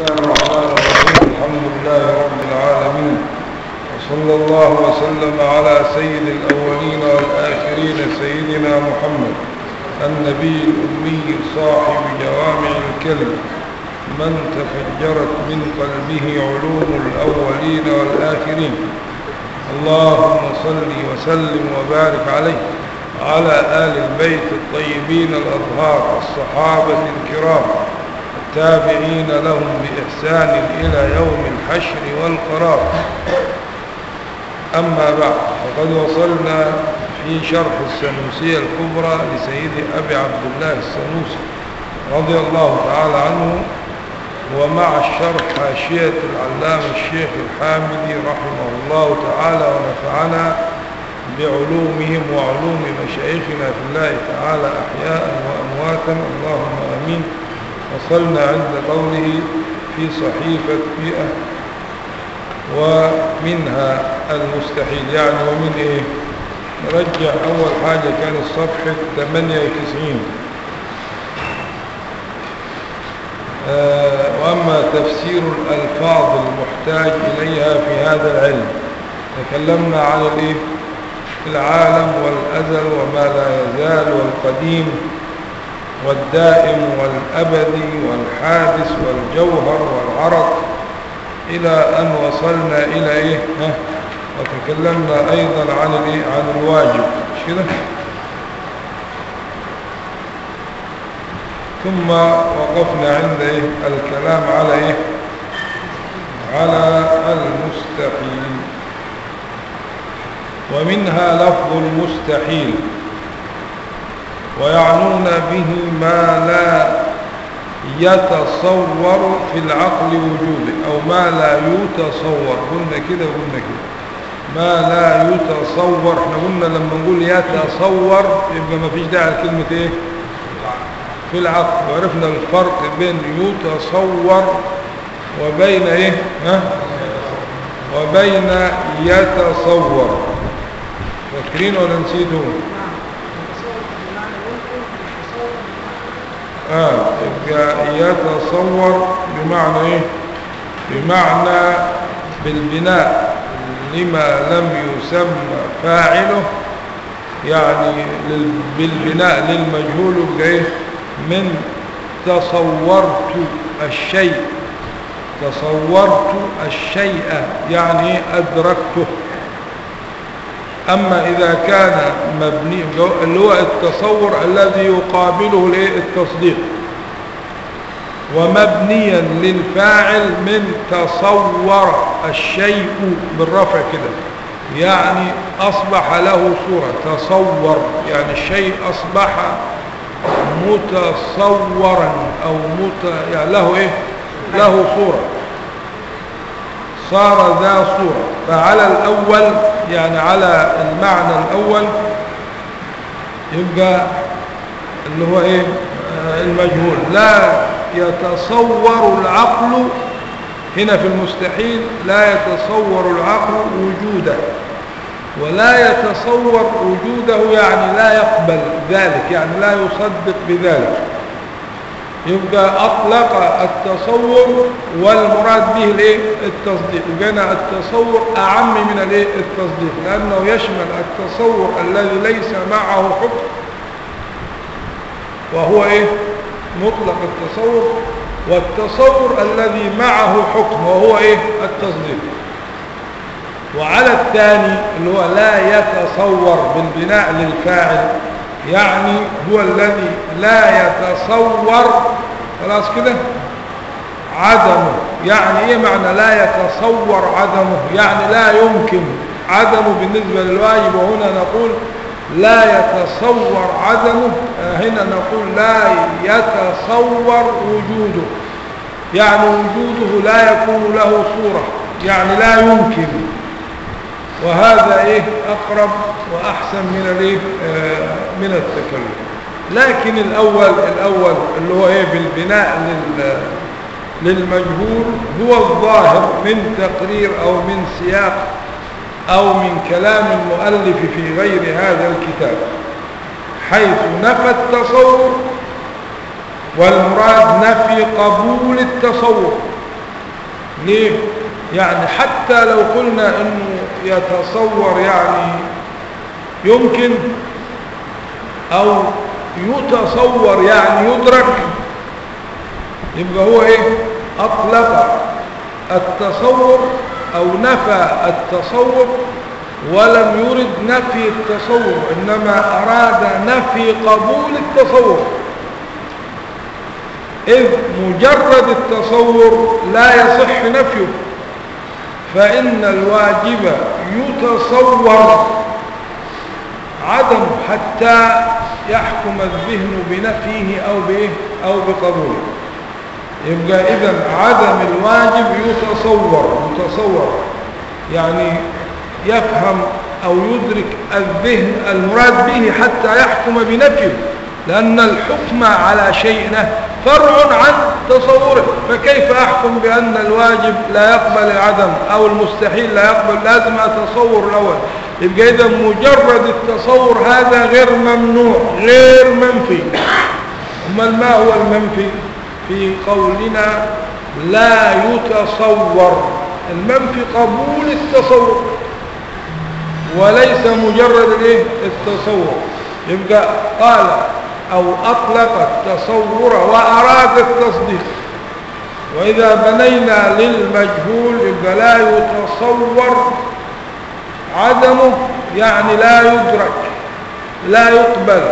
الله الرحمن الرحيم الحمد لله رب العالمين وصلى الله وسلم على سيد الأولين والآخرين سيدنا محمد النبي الأمي صاحب جوامع الكلم من تفجرت من قلبه علوم الأولين والآخرين اللهم صل وسلم وبارك عليه وعلى آل البيت الطيبين الأطهار الصحابة الكرام التابعين لهم بإحسان إلى يوم الحشر والقرار أما بعد فقد وصلنا في شرح السنوسية الكبرى لسيد أبي عبد الله السنوسي رضي الله تعالى عنه ومع الشرح حاشية العلامة الشيخ الحامدي رحمه الله تعالى ونفعنا بعلومهم وعلوم مشايخنا في الله تعالى أحياء وأمواتا اللهم أمين وصلنا عند قوله في صحيفة مئة ومنها المستحيل يعني ومن ايه نرجع اول حاجة كان الصفحة 98 آه واما تفسير الالفاظ المحتاج اليها في هذا العلم تكلمنا عن الايه العالم والازل وما لا يزال والقديم والدائم والأبدي والحادث والجوهر والعرق إلى أن وصلنا إلى إيه ها وتكلمنا أيضا عن الإيه عن الواجب مش كده ثم وقفنا عند إيه الكلام على إيه على المستحيل ومنها لفظ المستحيل ويعنون به ما لا يتصور في العقل وجوده أو ما لا يتصور قلنا كده وقلنا كده ما لا يتصور احنا قلنا لما نقول يتصور يبقى ما فيش داعي لكلمة ايه في العقل وعرفنا الفرق بين يتصور وبين ايه ها وبين يتصور فاكرين ولا نسيتوا آه يبقى يتصور بمعنى ايه بمعنى بالبناء لما لم يسمى فاعله يعني بالبناء للمجهول يبقى ايه من تصورت الشيء تصورت الشيء يعني أدركته أما إذا كان مبني اللي هو التصور الذي يقابله التصديق ومبنيا للفاعل من تصور الشيء بالرفع كده يعني أصبح له صورة تصور يعني الشيء أصبح متصورا أو مت... يعني له إيه له صورة صار ذا صورة فعلى الأول يعني على المعنى الأول يبقى اللي هو إيه المجهول لا يتصور العقل هنا في المستحيل لا يتصور العقل وجوده ولا يتصور وجوده يعني لا يقبل ذلك يعني لا يصدق بذلك يبقى أطلق التصور والمراد به الايه التصديق يبقى التصور أعم من الايه التصديق لأنه يشمل التصور الذي ليس معه حكم وهو ايه مطلق التصور والتصور الذي معه حكم وهو ايه التصديق وعلى الثاني اللي هو لا يتصور بالبناء للفاعل يعني هو الذي لا يتصور خلاص كده عدمه يعني ايه معنى لا يتصور عدمه يعني لا يمكن عدمه بالنسبة للواجب وهنا نقول لا يتصور عدمه هنا نقول لا يتصور وجوده يعني وجوده لا يكون له صورة يعني لا يمكن وهذا ايه اقرب واحسن من الايه آه من التكلم لكن الاول الاول اللي هو ايه بالبناء لل للمجهول هو الظاهر من تقرير او من سياق او من كلام المؤلف في غير هذا الكتاب حيث نفى التصور والمراد نفي قبول التصور ليه يعني حتى لو قلنا انه يتصور يعني يمكن او يتصور يعني يدرك يبقى هو ايه اطلق التصور او نفى التصور ولم يرد نفي التصور انما اراد نفي قبول التصور اذ مجرد التصور لا يصح نفيه فان الواجب يتصور عدم حتى يحكم الذهن بنفيه او بايه او بقبوله يبقى اذا عدم الواجب يتصور يتصور يعني يفهم او يدرك الذهن المراد به حتى يحكم بنفيه لان الحكم على شيء فرع عن تصوره فكيف احكم بان الواجب لا يقبل العدم او المستحيل لا يقبل لازم اتصور الاول يبقى اذا مجرد التصور هذا غير ممنوع غير منفي امال ما هو المنفي في قولنا لا يتصور المنفي قبول التصور وليس مجرد الايه التصور يبقى قال او اطلق التصور واراد التصديق واذا بنينا للمجهول يبقى لا يتصور عدمه يعني لا يدرك لا يقبل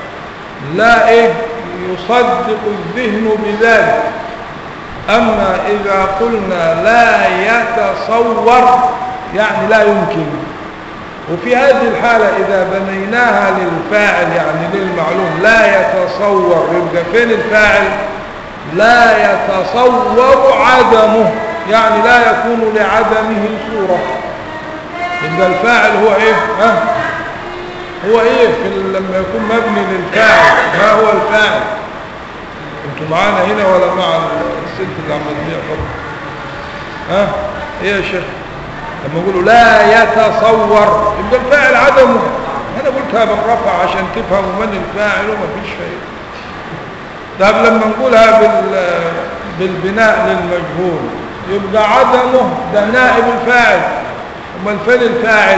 لا ايه يصدق الذهن بذلك اما اذا قلنا لا يتصور يعني لا يمكن وفي هذه الحالة إذا بنيناها للفاعل يعني للمعلوم لا يتصور يبقى فين الفاعل لا يتصور عدمه يعني لا يكون لعدمه صورة يبقى الفاعل هو ايه ها هو ايه في لما يكون مبني للفاعل ما هو الفاعل انتوا معانا هنا ولا مع الست اللي عم تبيع فضل ها ايه يا شيخ لما يقولوا لا يتصور يبقى الفاعل عدمه انا قلتها بالرفع عشان تفهموا من الفاعل وما فيش فاعل طب لما نقولها بال بالبناء للمجهول يبقى عدمه ده نائب الفاعل امال فين الفاعل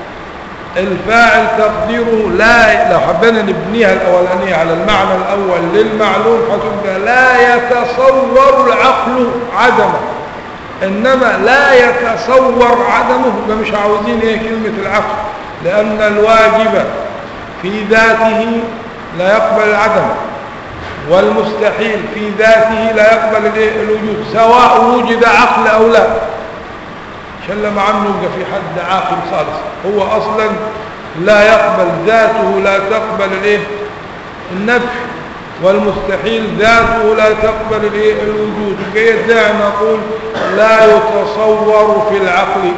الفاعل تقديره لا لو حبينا نبنيها الاولانيه على المعنى الاول للمعلوم هتبقى لا يتصور العقل عدمه انما لا يتصور عدمه يبقى مش عاوزين ايه كلمه العقل لان الواجب في ذاته لا يقبل العدم والمستحيل في ذاته لا يقبل الوجود سواء وجد عقل او لا عشان لما عنه يبقى في حد عاقل خالص هو اصلا لا يقبل ذاته لا تقبل الايه النفي والمستحيل ذاته لا تقبل الايه الوجود كيف نقول لا يتصور في العقل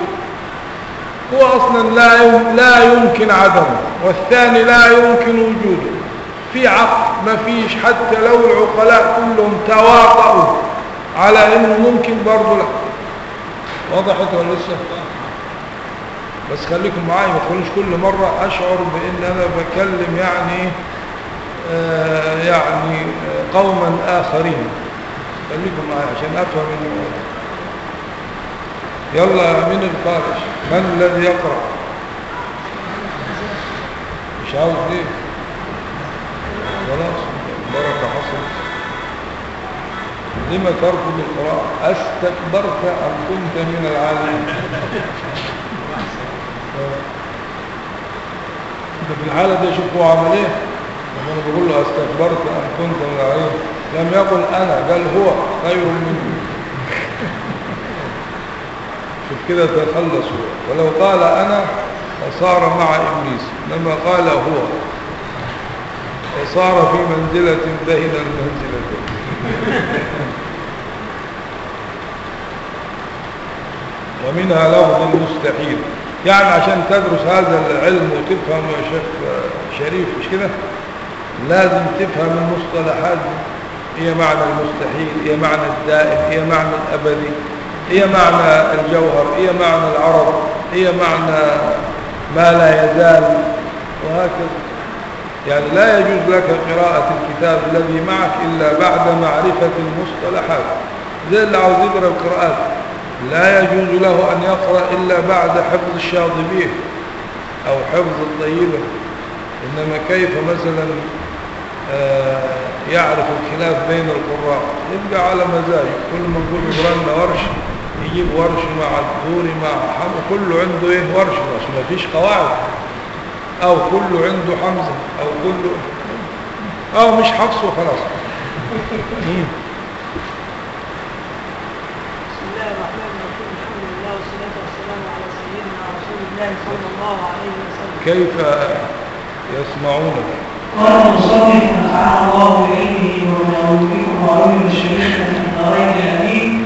هو اصلا لا لا يمكن عدمه والثاني لا يمكن وجوده في عقل ما فيش حتى لو العقلاء كلهم تواطؤوا على انه ممكن برضه لا وضحت ولا لسه بس خليكم معايا ما تقولوش كل مرة اشعر بان انا بكلم يعني آه يعني آه قوما اخرين خليكم معايا عشان افهم انه يلا من الفارش من الذي يقرأ مش عاوز ليه خلاص بركة حصلت لما ترفض القراءة استكبرت أم كنت من العالمين انت في الحالة دي شوف هو عمل ايه لما انا بقول له استكبرت أم كنت من العالمين لم يقل أنا قال هو خير مني شوف كده تخلص هو ولو قال أنا فصار مع إبليس لما قال هو وصار في منزلة بين المنزلتين ومنها لفظ المستحيل يعني عشان تدرس هذا العلم وتفهم يا شيخ شريف مش كده لازم تفهم المصطلحات هي معنى المستحيل هي معنى الدائم هي معنى الأبدي هي معنى الجوهر هي معنى العرض هي معنى ما لا يزال وهكذا يعني لا يجوز لك قراءة الكتاب الذي معك إلا بعد معرفة المصطلحات زي اللي عاوز يقرأ القراءات لا يجوز له أن يقرأ إلا بعد حفظ الشاطبيه أو حفظ الطيبة إنما كيف مثلا آه، يعرف الخلاف بين القراء يبقى على مزاجه كل ما نقول يقرأنا ورش يجيب ورش مع الدوري مع حمد كله عنده ايه ورش بس ما فيش قواعد او كله عنده حمزة او كله او مش حفص وخلاص مم. بسم الله الرحمن الرحيم الحمد لله والصلاة والسلام على سيدنا رسول الله صلى الله عليه وسلم كيف يسمعونك قال المصنف نفعنا الله بعلمه ونعوذ وعلوم الشريعة من دارين الأمين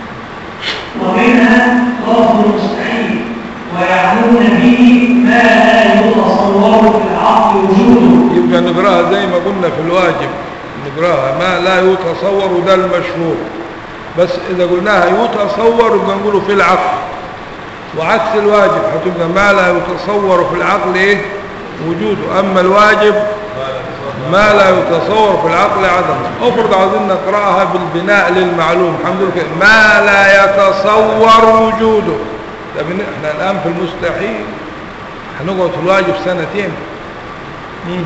ومنها لفظ المستحيل ويعنون به ما لا يتصور في العقل وجوده يبقى نقراها زي ما قلنا في الواجب نقراها ما لا يتصور ده المشهور بس إذا قلناها يتصور يبقى نقوله في العقل وعكس الواجب هتبقى ما لا يتصور في العقل إيه وجوده أما الواجب ما لا يتصور في العقل عدمه افرض عاوزين نقراها بالبناء للمعلوم الحمد لله ما لا يتصور وجوده ده بن- احنا الآن في المستحيل هنقعد في الواجب سنتين مم.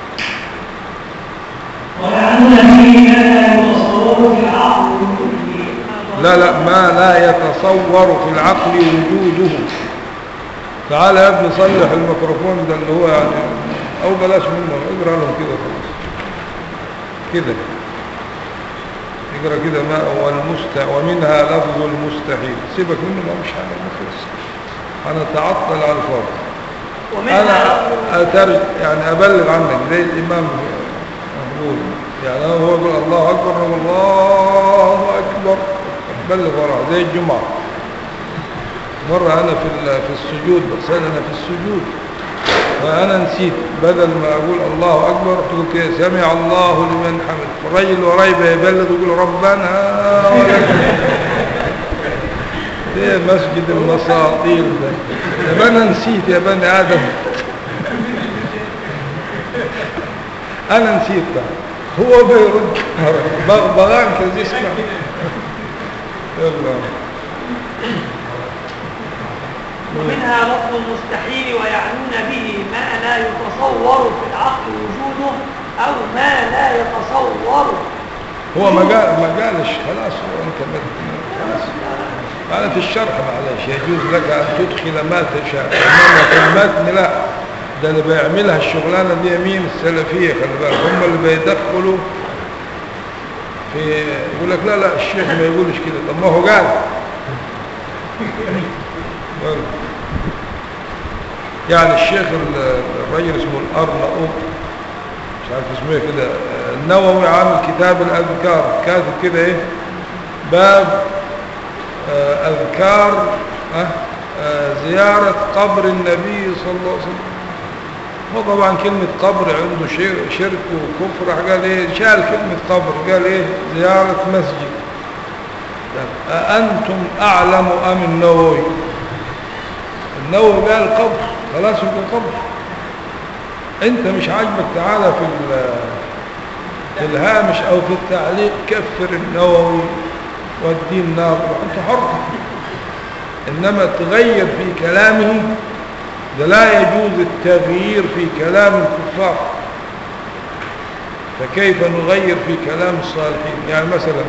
ويعنون به ما لا يتصور في العقل وجوده لا لا ما لا يتصور في العقل وجوده تعال يا ابني صلح الميكروفون ده اللي هو يعني او بلاش منه اقرا لهم كده خلاص كده اقرا كده ما هو المست ومنها لفظ المستحيل سيبك منه ما مش حاجه مخلص انا تعطل على الفاضي ومنها انا لفظ اترج يعني ابلغ عنك زي الامام مقبول يعني هو يقول الله اكبر أنا أقول الله اكبر بلغ وراه زي الجمعه مره انا في ال- في السجود بصلي انا في السجود فانا نسيت بدل ما اقول الله اكبر قلت كده سمع الله لمن حمد الرجل وراي بيبلغ يقول ربنا ولك ده مسجد المساطيل ده طب انا نسيت يا بني ادم انا نسيت ده هو بيرد بغبغان كده يسمع يلا ومنها لفظ المستحيل ويعنون به ما لا يتصور في العقل وجوده أو ما لا يتصور هو ما قال ما قالش خلاص هو انت ما خلاص أنا في الشرح معلش يجوز لك أن تدخل ما تشاء إنما في المتن لا ده اللي بيعملها الشغلانة دي مين السلفية خلي بالك هم اللي بيدخلوا في يقول لك لا لا الشيخ ما يقولش كده طب ما هو قال يلا. يعني الشيخ ال- الرجل اسمه الأرناؤوط مش عارف اسمه ايه كده النووي عامل كتاب الأذكار كاتب كده ايه باب آه، أذكار آه، آه، زيارة قبر النبي صلى الله عليه وسلم هو طبعا كلمة قبر عنده شر- شرك وكفر قال ايه شال كلمة قبر قال ايه زيارة مسجد طب أأنتم أعلم أم النووي النووي قال قبر خلاص يبقى قبر انت مش عاجبك تعالى في ال- في الهامش او في التعليق كفر النووي والدين نار انت حر انما تغير في كلامه ده لا يجوز التغيير في كلام الكفار فكيف نغير في كلام الصالحين يعني مثلا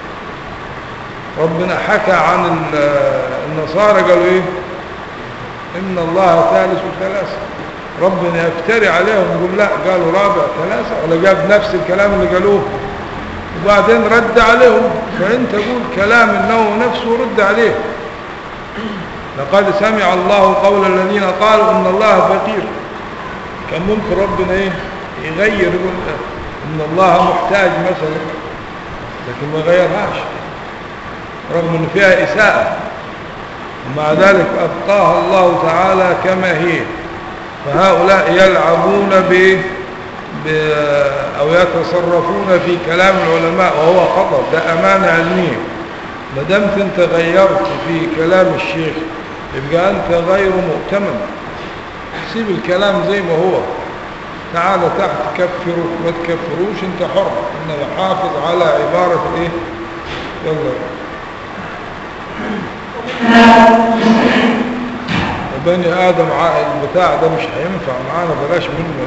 ربنا حكى عن ال- النصارى قالوا ايه ان الله ثالث ثلاثة ربنا يفتري عليهم يقول لا قالوا رابع ثلاثة ولا جاب نفس الكلام اللي قالوه وبعدين رد عليهم فانت قول كلام النووي نفسه رد عليه لقد سمع الله قول الذين قالوا ان الله فقير كان ممكن ربنا ايه يغير يقول ان الله محتاج مثلا لكن ما غيرهاش رغم ان فيها اساءه ومع ذلك ابقاها الله تعالى كما هي فهؤلاء يلعبون ب ب- او يتصرفون في كلام العلماء وهو خطأ ده امانه علميه ما دمت انت غيرت في كلام الشيخ يبقى انت غير مؤتمن سيب الكلام زي ما هو تعال تحت كفره ما تكفروش انت حر انما حافظ على عبارة ايه يلا وبني ادم عائل البتاع ده مش هينفع معانا بلاش منه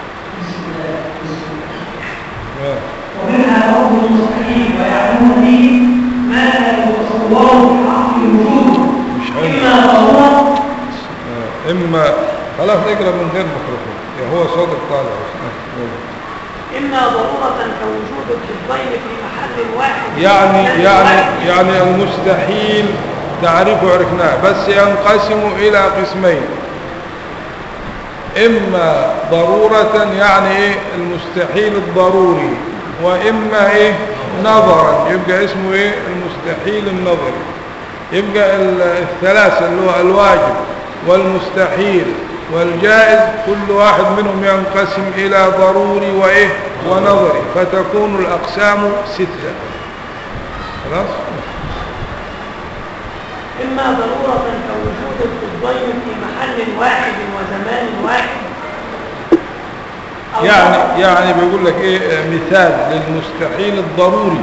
آه. ومنها لفظ مستحيل ويعلمون به ما لا يتصوره في العقل وجوده مش عارف. إما ضرورة آه. اما خلاص اقرا من غير ميكروفون يا هو صوتك طالع بس. آه. إما ضرورة كوجود الضدين في محل واحد يعني محل يعني واحد. يعني المستحيل تعريفه عرفناه بس ينقسم إلى قسمين إما ضرورة يعني إيه المستحيل الضروري وإما إيه نظرا يبقى اسمه إيه المستحيل النظري يبقى ال- الثلاثة اللي هو الواجب والمستحيل والجائز كل واحد منهم ينقسم إلى ضروري وإيه ونظري فتكون الأقسام ستة خلاص إما ضرورة كوجود الضدين في محل واحد وزمان واحد أو يعني يعني بيقول لك ايه آه، مثال للمستحيل الضروري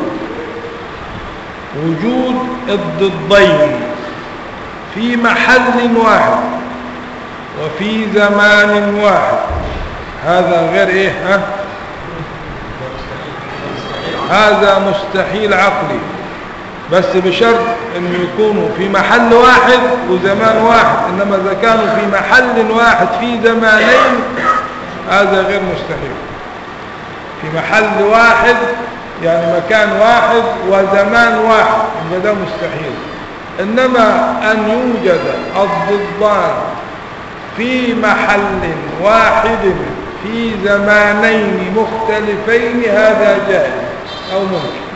وجود الضدين في محل واحد وفي زمان واحد هذا غير ايه ها هذا مستحيل عقلي بس بشرط انه يكونوا في محل واحد وزمان واحد انما اذا كانوا في محل واحد في زمانين هذا غير مستحيل في محل واحد يعني مكان واحد وزمان واحد يبقى ده مستحيل انما ان يوجد الضدان في محل واحد في زمانين مختلفين هذا جائز او ممكن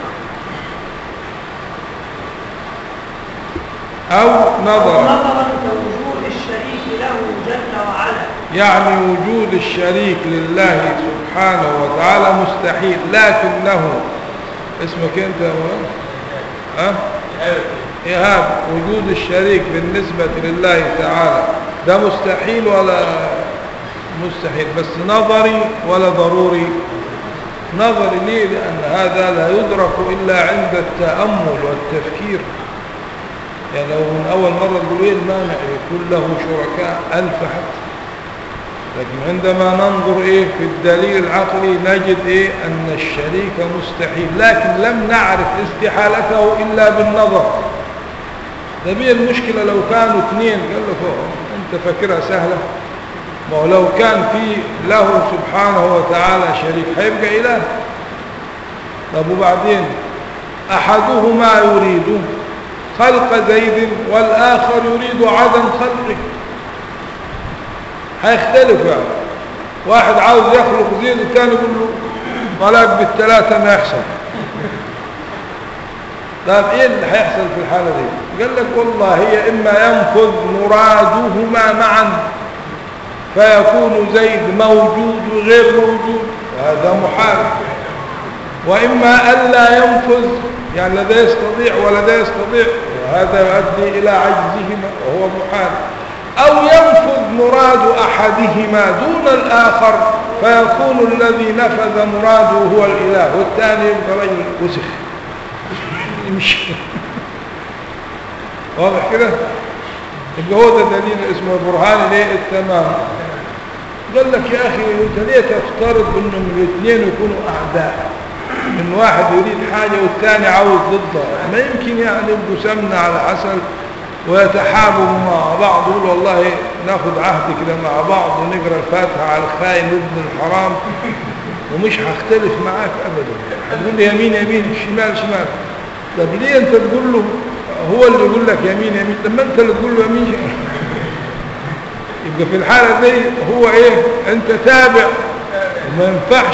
او نظرا نظرا كوجود الشريك له جل وعلا يعني وجود الشريك لله سبحانه وتعالى مستحيل لكنه اسمك انت يا مولانا ها ايهاب وجود الشريك بالنسبة لله تعالى ده مستحيل ولا مستحيل بس نظري ولا ضروري نظري ليه لأن هذا لا يدرك إلا عند التأمل والتفكير يعني لو من أول مرة تقول إيه المانع يكون له شركاء ألف حتى لكن عندما ننظر إيه في الدليل العقلي نجد إيه أن الشريك مستحيل لكن لم نعرف استحالته إلا بالنظر ده بيه المشكلة لو كانوا اثنين قال لك أوه، أنت فاكرها سهلة ما هو لو كان في له سبحانه وتعالى شريك هيبقى إله طب وبعدين أحدهما يريد خلق زيد والآخر يريد عدم خلقه هيختلف يعني واحد عاوز يخلق زيد والثاني يقول له طلاق بالثلاثة ما يحصل طيب ايه اللي هيحصل في الحالة دي قال لك والله هي اما ينفذ مرادهما معا فيكون زيد موجود وغير موجود وهذا محال وإما ألا ينفذ يعني لا ده يستطيع ولا ده يستطيع وهذا يؤدي إلى عجزهما وهو محال أو ينفذ مراد أحدهما دون الآخر فيكون الذي نفذ مراده هو الإله والثاني يبقى رجل وسخ يمشي واضح كده يبقى هو ده دليل اسمه برهان ليه التمام قال لك يا أخي أنت ليه تفترض أنهم الاثنين يكونوا أعداء من واحد يريد حاجة والثاني عاوز ضدها ما يمكن يعني يبقوا سمنة على عسل ويتحابوا مع بعض يقولوا والله ناخد عهد كده مع بعض ونقرا الفاتحة على الخاين وابن الحرام ومش هختلف معاك ابدا هتقول لي يمين يمين شمال شمال طب ليه انت تقول له هو اللي يقول لك يمين يمين لما انت اللي تقول له يمين شمال يبقى في الحالة دي هو ايه انت تابع وما ينفعش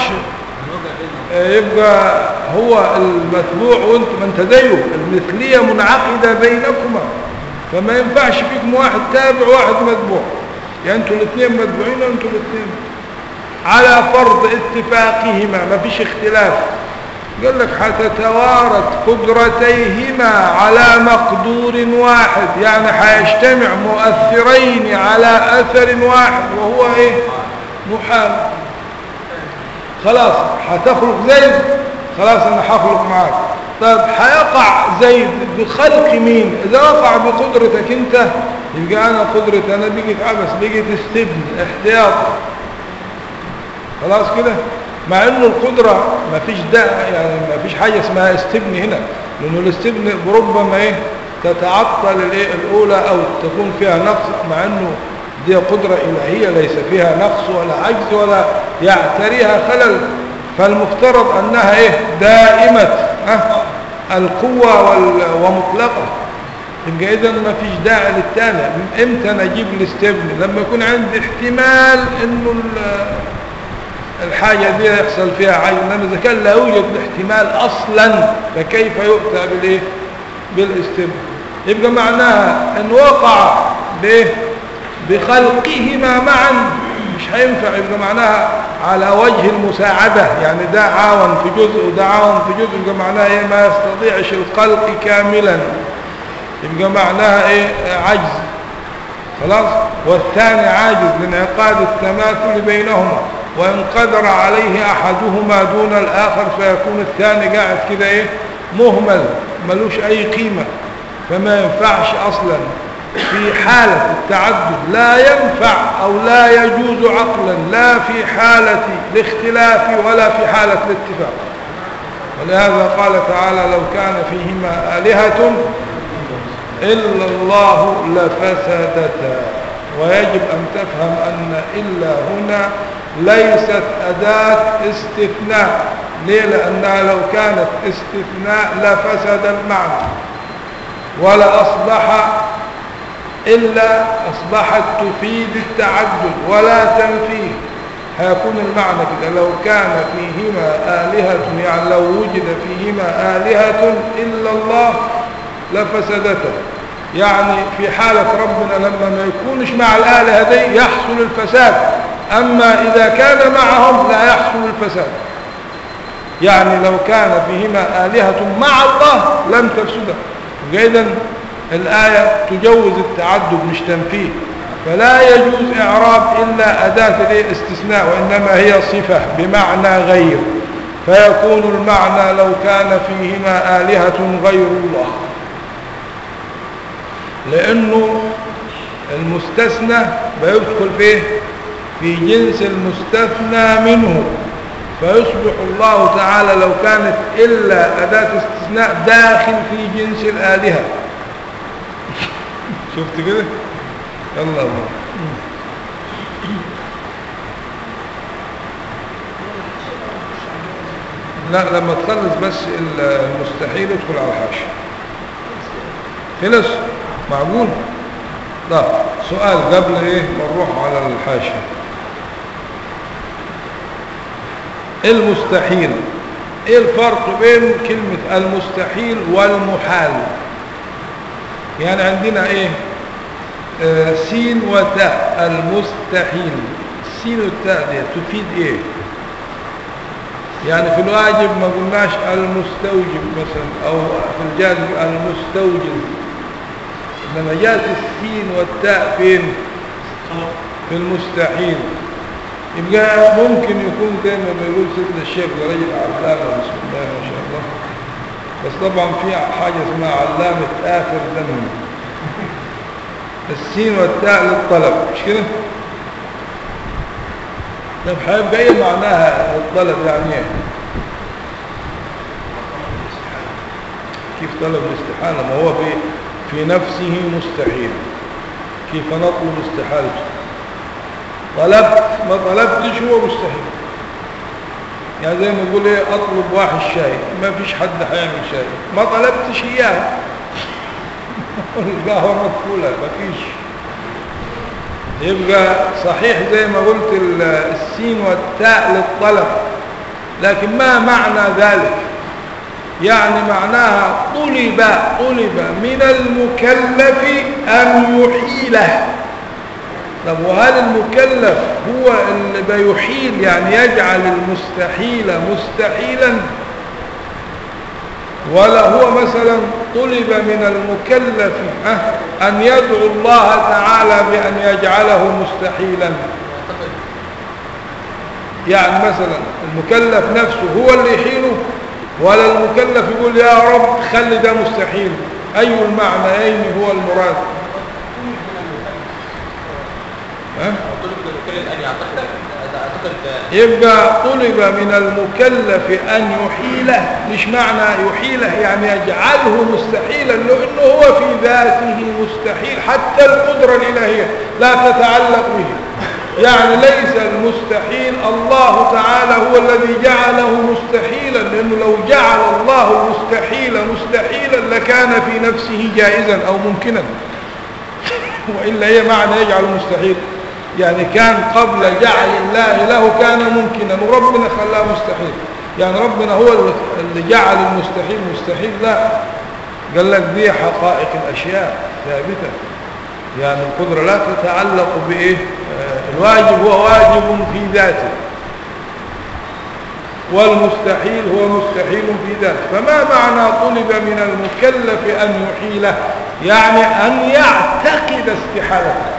يبقى هو المتبوع وانت ما انت زيه المثلية منعقدة بينكما فما ينفعش فيكم واحد تابع وواحد متبوع يعني انتوا الاثنين متبوعين وانتوا الاثنين على فرض اتفاقهما ما فيش اختلاف قال لك حتتوارد قدرتيهما على مقدور واحد يعني حيجتمع مؤثرين على اثر واحد وهو ايه محال خلاص هتخلق زيد خلاص انا هخلق معاك طيب هيقع زيد بخلق مين اذا وقع بقدرتك انت يبقى انا قدرتي انا بقيت عبس بقيت استبن احتياط خلاص كده مع انه القدرة ما فيش داعي يعني ما فيش حاجة اسمها استبن هنا لانه الاستبن ربما ايه تتعطل الايه الاولى او تكون فيها نقص مع انه دي قدرة الهية ليس فيها نقص ولا عجز ولا يعتريها خلل فالمفترض انها ايه دائمة ها القوة وال- ومطلقة يبقى اذا ما فيش داعي للتاني امتى نجيب الاستبن لما يكون عندي احتمال انه ال- الحاجة دي يحصل فيها عجز انما اذا كان لا يوجد احتمال اصلا فكيف يؤتى بالايه بالاستبن يبقى معناها ان وقع بايه بخلقهما معا مش هينفع يبقى معناها على وجه المساعدة يعني ده عاون في جزء وده عاون في جزء يبقى معناها ايه ما يستطيعش الخلق كاملا يبقى معناها ايه عجز خلاص والثاني عاجز لانعقاد التماثل بينهما وان قدر عليه احدهما دون الاخر فيكون الثاني قاعد كده ايه مهمل ملوش اي قيمة فما ينفعش اصلا في حالة التعدد لا ينفع او لا يجوز عقلا لا في حالة الاختلاف ولا في حالة الاتفاق ولهذا قال تعالى لو كان فيهما آلهة إلا الله لفسدتا ويجب أن تفهم أن إلا هنا ليست أداة استثناء ليه لأنها لو كانت استثناء لفسد المعنى ولا أصبح إلا أصبحت تفيد التعدد ولا تنفيه هيكون المعنى كده لو كان فيهما آلهة يعني لو وجد فيهما آلهة إلا الله لفسدتا يعني في حالة ربنا لما ما يكونش مع الآلهة دي يحصل الفساد أما إذا كان معهم لا يحصل الفساد يعني لو كان فيهما آلهة مع الله لم تفسده إذن الآية تجوز التعدد مش تنفيه فلا يجوز إعراب إلا أداة الاستثناء وإنما هي صفة بمعنى غير فيكون المعنى لو كان فيهما آلهة غير الله لأنه المستثنى بيدخل فيه في جنس المستثنى منه فيصبح الله تعالى لو كانت إلا أداة استثناء داخل في جنس الآلهة شفت كده يلا الله لا لما تخلص بس المستحيل ادخل على الحاشية خلص معقول لا سؤال قبل ايه ما نروح على الحاشية المستحيل ايه الفرق بين كلمة المستحيل والمحال يعني عندنا ايه آه سين وتاء المستحيل السين والتاء دي تفيد ايه يعني في الواجب ما قلناش المستوجب مثلا او في الجازم المستوجب انما جاءت السين والتاء فين في المستحيل يبقى ممكن يكون زي ما بيقول سيدنا الشيخ رجل علامة بسم الله ما شاء الله بس طبعا في حاجة اسمها علامة آخر زمن السين والتاء للطلب مش كده طيب هيبقى ايه معناها الطلب يعني ايه كيف طلب الاستحالة ما هو في في نفسه مستحيل كيف نطلب استحالته طلبت ما طلبتش هو مستحيل يعني زي ما نقول ايه اطلب واحد شاي ما فيش حد هيعمل شاي ما طلبتش اياه القهوه مقفوله ما فيش يبقى صحيح زي ما قلت السين والتاء للطلب لكن ما معنى ذلك يعني معناها طلب طلب من المكلف أن يحيله طب وهل المكلف هو اللي بيحيل يعني يجعل المستحيل مستحيلا ولا هو مثلا طلب من المكلف أن يدعو الله تعالى بأن يجعله مستحيلا يعني مثلا المكلف نفسه هو اللي يحيله ولا المكلف يقول يا رب خلي ده مستحيل أي المعنيين هو المراد ها؟ طلب من المكلف ان يعتقد اعتقد يبقى طلب من المكلف أن يحيله مش معنى يحيله يعني يجعله مستحيلا لأنه هو في ذاته مستحيل حتى القدرة الإلهية لا تتعلق به يعني ليس المستحيل الله تعالى هو الذي جعله مستحيلا لأنه لو جعل الله المستحيل مستحيلا لكان في نفسه جائزا أو ممكنا وإلا هي معنى يجعل مستحيل يعني كان قبل جعل الله له كان ممكنا وربنا خلاه مستحيل يعني ربنا هو اللي جعل المستحيل مستحيل لا قال لك دي حقائق الأشياء ثابتة يعني القدرة لا تتعلق بإيه آه، الواجب هو واجب في ذاته والمستحيل هو مستحيل في ذاته فما معنى طلب من المكلف أن يحيله يعني أن يعتقد استحالته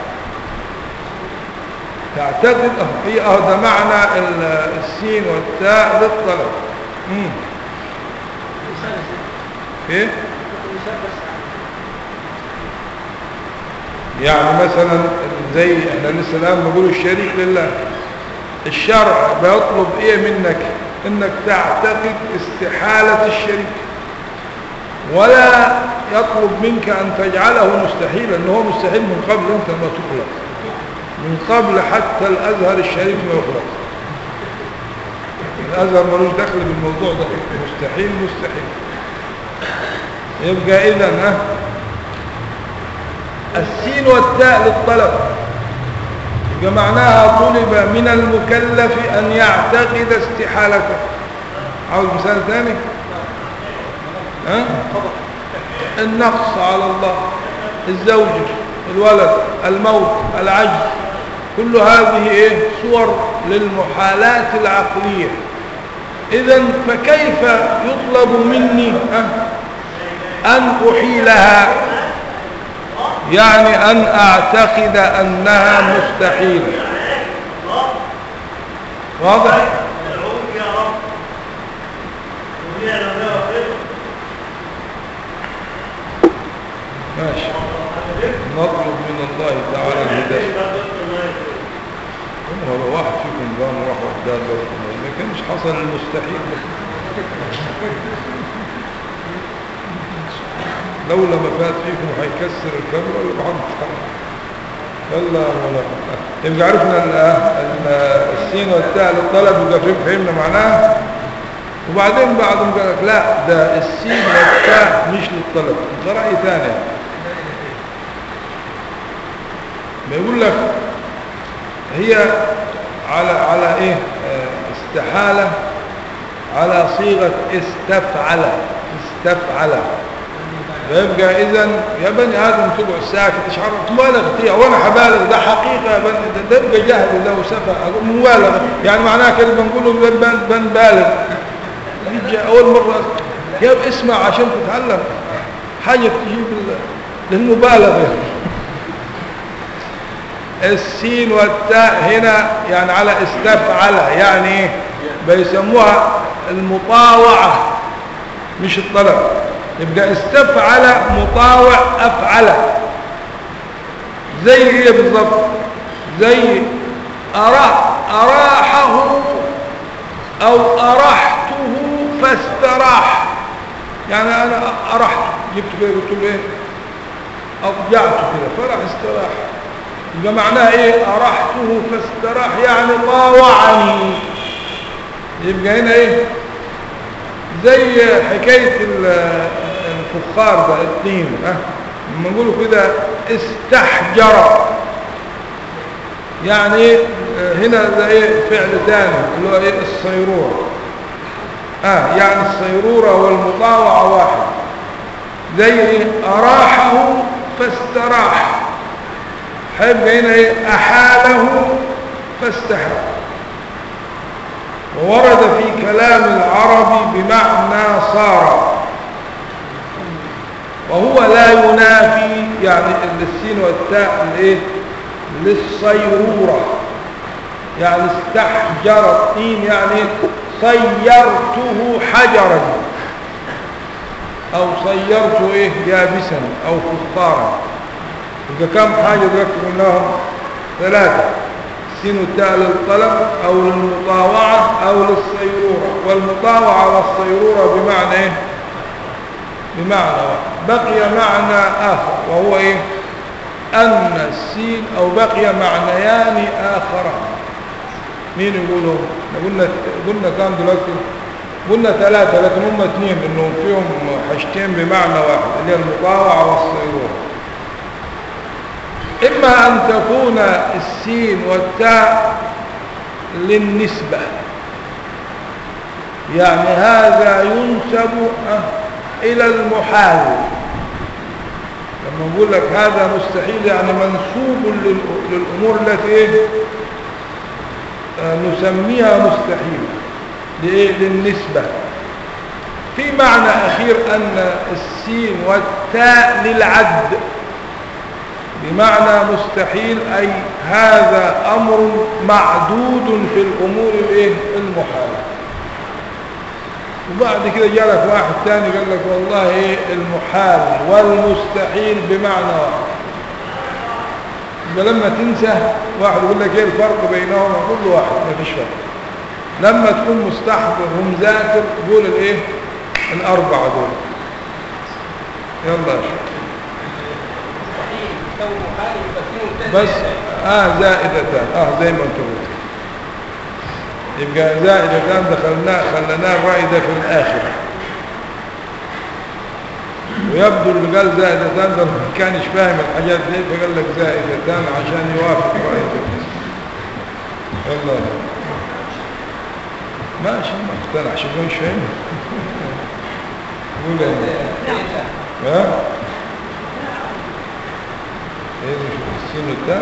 تعتقد اه هي اه ده معنى ال- السين والتاء للطلب امم ايه يعني مثلا زي احنا لسه الان بنقول الشريك لله الشرع بيطلب ايه منك انك تعتقد استحالة الشريك ولا يطلب منك ان تجعله مستحيلا انه هو مستحيل من قبل انت ما تخلق من قبل حتى الازهر الشريف ما يخلق الازهر ملوش دخل بالموضوع ده مستحيل مستحيل يبقى اذا ها السين والتاء للطلب يبقى معناها طلب من المكلف أن يعتقد استحالته عاوز مثال ثاني ها؟ النقص على الله الزوجة الولد الموت العجز كل هذه ايه صور للمحالات العقلية اذا فكيف يطلب مني ها؟ ان احيلها يعني أن أعتقد أنها مستحيلة واضح؟ ماشي نطلب من الله تعالى الهداية هو لو واحد فيكم قام وراح وحدات ما كانش حصل المستحيل لولا ما فات فيكم هيكسر الكاميرا ولا محمد يلا يا مولانا يبقى عرفنا ال- ال- السين والتاء للطلب يبقى فهم- فهمنا معناها وبعدين بعضهم قال لك لا ده السين والتاء مش للطلب ده رأي ثاني بيقول لك هي على على ايه آه، استحالة على صيغة استفعل استفعل فيبقى اذا يا بني ادم تقعد ساكت ايش عرفت مبالغه هي وانا هبالغ ده حقيقه يا بني ده, ده يبقى جهل الله وسفه أقول مبالغه يعني معناها كده بنقول له بن بن بالغ يجي اول مره يا اسمع عشان تتعلم حاجه تجيب ال- للمبالغه السين والتاء هنا يعني على استفعل يعني ايه بيسموها المطاوعه مش الطلب يبقى استفعل مطاوع أفعل زي ايه بالضبط زي أراح أراحه أو أرحته فاستراح يعني أنا أرحت جبت كده قلت له إيه أضجعته كده فراح استراح يبقى معناها إيه أرحته فاستراح يعني طاوعني يبقى هنا إيه زي حكاية ال- الفخار ده الطين ها لما نقوله كده استحجر يعني ايه آه، هنا ده ايه فعل ثاني اللي هو ايه الصيرورة اه يعني الصيرورة والمطاوعة واحد زي ايه اراحه فاستراح هيبقى هنا ايه احاله فاستحى وورد في كلام العرب بمعنى صار وهو لا ينافي يعني السين والتاء الايه للصيرورة يعني استحجر الطين يعني صيرته حجرا أو صيرت إيه يابسا أو كفارا يبقى كم حاجة دلوقتي قلناهم ثلاثة السين والتاء للطلب أو للمطاوعة أو للصيرورة والمطاوعة والصيرورة بمعنى إيه بمعنى واحد بقي معنى آخر وهو إيه أن السين أو بقي معنيان آخران مين يقولوا قلنا قلنا كام دلوقتي قلنا ثلاثة لكن هم اثنين انهم فيهم حاجتين بمعنى واحد اللي هي المطاوعة والصيرورة إما أن تكون السين والتاء للنسبة يعني هذا ينسب آه، إلى المحال لما نقول لك هذا مستحيل يعني منسوب للأ- للأمور التي إيه؟ آه، نسميها مستحيل لإيه؟ للنسبة في معنى أخير أن السين والتاء للعد بمعنى مستحيل أي هذا أمر معدود في الأمور الإيه؟ المحالة وبعد كده جالك واحد تاني قال لك والله إيه المحال والمستحيل بمعنى واحد يبقى لما تنسى واحد يقول لك ايه الفرق بينهما كل واحد ما فيش فرق لما تكون مستحضر ومذاكر قول الايه الاربعه دول يلا يا شيخ مستحيل يساوي محال يبقى فيه منتهى بس اه زائدتان اه زي ما انت قلت يبقى زائدتان دخلناه خلناه الرأي ده في الآخر ويبدو اللي قال زائدتان ده ما كانش فاهم الحاجات دي فقال لك زائدتان عشان يوافق رأي ده يلا ماشي ما اقتنعش ما مش فاهم قول يا ابني. ها ايه مش السين والتاء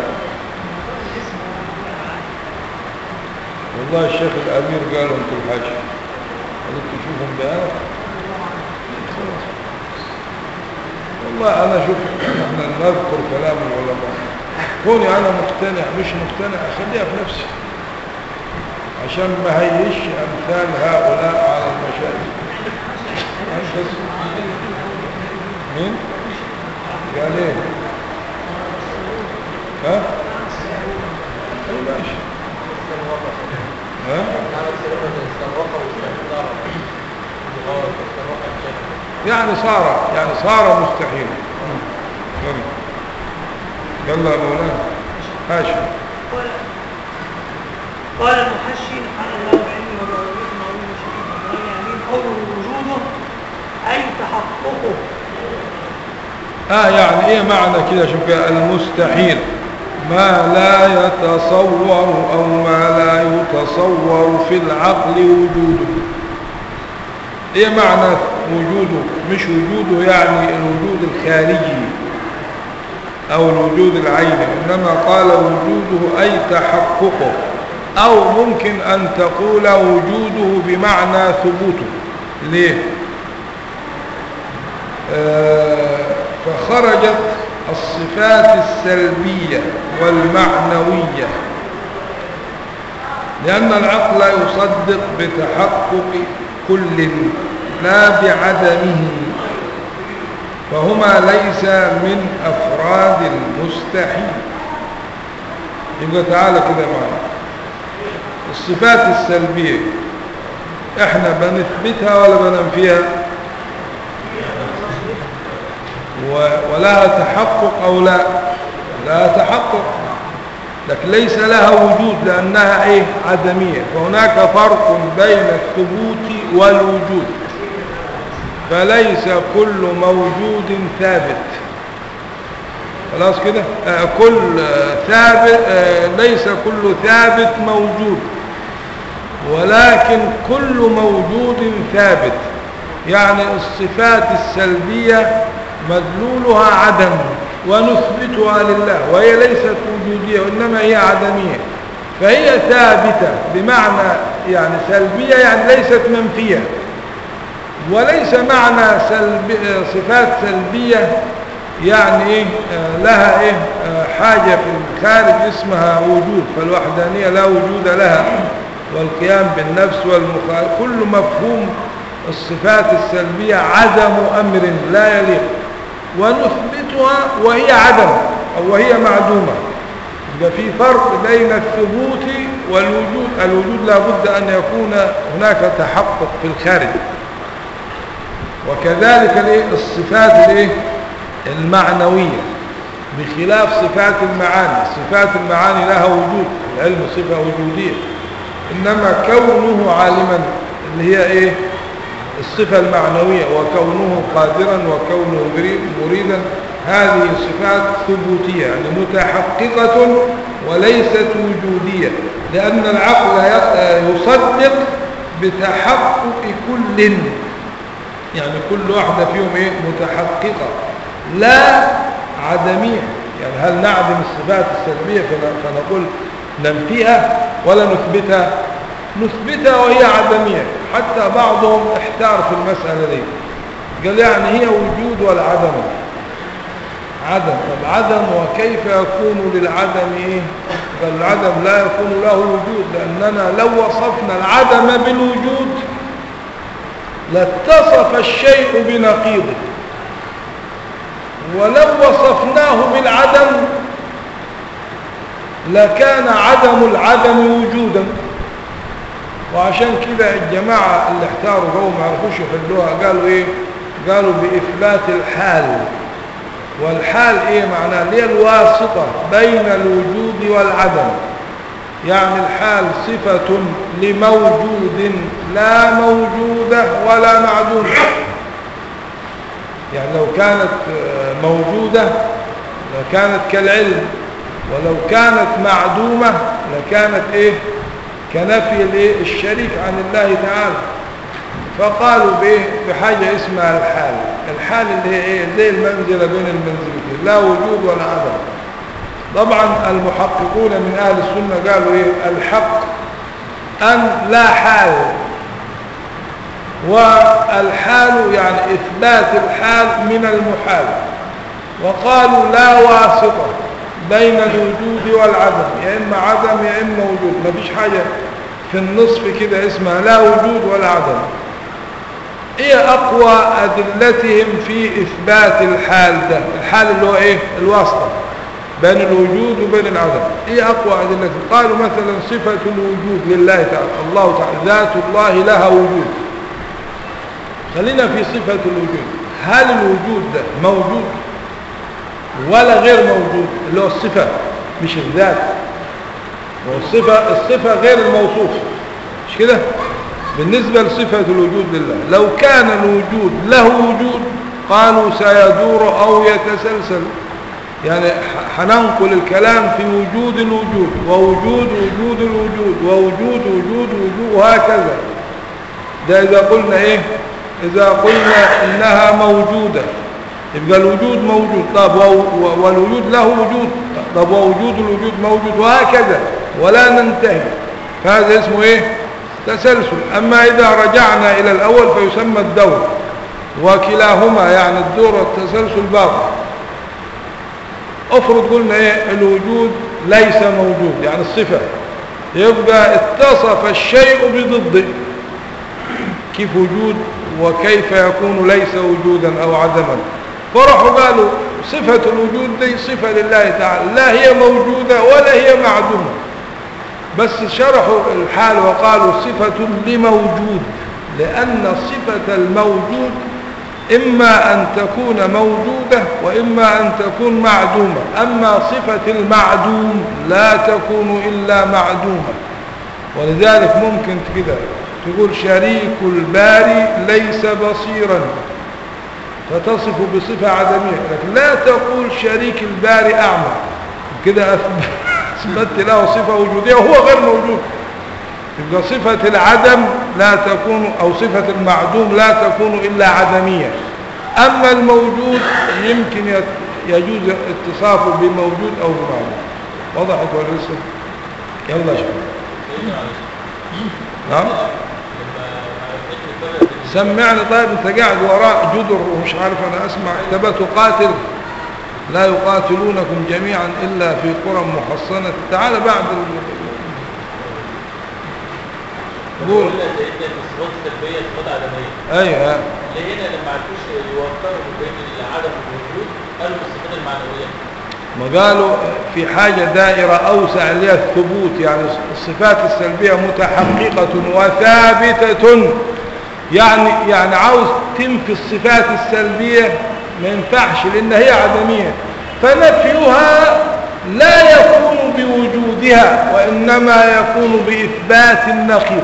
والله الشيخ الأمير قالوا انتوا الحاج قلت تشوفهم بقى والله أنا شوف احنا نذكر كلام العلماء كوني أنا مقتنع مش مقتنع أخليها في نفسي عشان ما هيش أمثال هؤلاء على المشايخ بس مين؟ قال ايه؟ ها؟ اي ماشي ها؟ يعني صار يعني صار مستحيل يلا يلا يا مولانا هاشم قال قال المحشي سبحان الله بعلمه وبركاته معلوم شديد من يمين قوله وجوده أي تحققه اه يعني ايه معنى كده شوف يا المستحيل ما لا يتصور او ما لا يتصور في العقل وجوده ايه معنى وجوده مش وجوده يعني الوجود الخارجي او الوجود العيني انما قال وجوده اي تحققه او ممكن ان تقول وجوده بمعنى ثبوته ليه آه، فخرجت الصفات السلبية والمعنوية لأن العقل يصدق بتحقق كل لا بعدمه فهما ليس من أفراد المستحيل يبقى تعالى كده معنا الصفات السلبية احنا بنثبتها ولا بننفيها و- ولها تحقق أو لا لها تحقق لكن ليس لها وجود لأنها إيه عدمية فهناك فرق بين الثبوت والوجود فليس كل موجود ثابت خلاص كده آه كل آه ثابت آه ليس كل ثابت موجود ولكن كل موجود ثابت يعني الصفات السلبية مدلولها عدم ونثبتها لله وهي ليست وجودية وإنما هي عدمية فهي ثابتة بمعنى يعني سلبية يعني ليست منفية وليس معنى سلب صفات سلبية يعني إيه آه لها إيه آه حاجة في الخارج اسمها وجود فالوحدانية لا وجود لها والقيام بالنفس والمخالف كل مفهوم الصفات السلبية عدم أمر لا يليق ونثبتها وهي عدم أو وهي معدومة يبقى في فرق بين الثبوت والوجود الوجود لابد أن يكون هناك تحقق في الخارج وكذلك الايه الصفات الايه المعنوية بخلاف صفات المعاني صفات المعاني لها وجود العلم صفة وجودية إنما كونه عالما اللي هي إيه الصفة المعنوية وكونه قادرا وكونه مريدا هذه صفات ثبوتية يعني متحققة وليست وجودية لأن العقل يصدق بتحقق كل يعني كل واحدة فيهم إيه متحققة لا عدمية يعني هل نعدم الصفات السلبية فنقول ننفيها ولا نثبتها نثبتها وهي عدمية حتى بعضهم احتار في المسألة دي قال يعني هي وجود ولا عدم عدم طب عدم وكيف يكون للعدم ايه قال العدم لا يكون له وجود لأننا لو وصفنا العدم بالوجود لاتصف الشيء بنقيضه ولو وصفناه بالعدم لكان عدم العدم وجودا وعشان كده الجماعة اللي احتاروا جو ما عرفوش يحلوها قالوا ايه قالوا بإثبات الحال والحال ايه معناه اللي هي الواسطة بين الوجود والعدم يعني الحال صفة لموجود لا موجودة ولا معدومة يعني لو كانت موجودة لكانت كالعلم ولو كانت معدومة لكانت ايه كنفي الايه الشريك عن الله تعالى فقالوا بايه بحاجة اسمها الحال الحال اللي هي ايه زي المنزلة بين المنزلتين لا وجود ولا عدم طبعا المحققون من اهل السنة قالوا ايه الحق ان لا حال والحال يعني اثبات الحال من المحال وقالوا لا واسطة بين الوجود والعدم يا إما عدم يا إما وجود ما فيش حاجة في النصف كده اسمها لا وجود ولا عدم ايه اقوى ادلتهم في اثبات الحال ده الحال اللي هو ايه الواسطة بين الوجود وبين العدم ايه اقوى ادلتهم قالوا مثلا صفة الوجود لله تعالى الله تعالى ذات الله لها وجود خلينا في صفة الوجود هل الوجود ده موجود ولا غير موجود اللي هو الصفة مش الذات والصفة الصفة غير الموصوف مش كده بالنسبة لصفة الوجود لله لو كان الوجود له وجود قالوا سيدور أو يتسلسل يعني حننقل الكلام في وجود الوجود ووجود وجود الوجود ووجود وجود وجود وهكذا ده إذا قلنا إيه إذا قلنا إنها موجودة يبقى الوجود موجود طب والوجود له وجود طب ووجود الوجود موجود وهكذا ولا ننتهي فهذا اسمه ايه تسلسل اما اذا رجعنا الى الاول فيسمى الدور وكلاهما يعني الدور والتسلسل باطل افرض قلنا ايه الوجود ليس موجود يعني الصفة يبقى اتصف الشيء بضده كيف وجود وكيف يكون ليس وجودا او عدما فرحوا قالوا صفة الوجود دي صفة لله تعالى لا هي موجودة ولا هي معدومة بس شرحوا الحال وقالوا صفة لموجود لأن صفة الموجود إما أن تكون موجودة وإما أن تكون معدومة أما صفة المعدوم لا تكون إلا معدومة ولذلك ممكن كده تقول شريك الباري ليس بصيرا فتصف بصفة عدمية لكن لا تقول شريك الباري أعمى كده أثبت له صفة وجودية وهو غير موجود يبقى صفة العدم لا تكون أو صفة المعدوم لا تكون إلا عدمية أما الموجود يمكن يجوز اتصافه بموجود أو بمعدوم وضحت ولا لسه يلا شوف نعم سمعني طيب انت قاعد وراء جدر ومش عارف انا اسمع تبى تقاتل لا يقاتلونكم جميعا الا في قرى محصنة تعال بعد ال... قول قلنا سيدنا في الصفات السلبيه صفات عدميه ايوه لقينا لما ما عرفوش يوفقوا بين عدم الوجود قالوا في الصفات المعنويه ما قالوا في حاجة دائرة أوسع اللي هي الثبوت يعني الصفات السلبية متحققة وثابتة يعني يعني عاوز تنفي الصفات السلبية ما ينفعش لأن هي عدمية فنفيها لا يكون بوجودها وإنما يكون بإثبات النقيض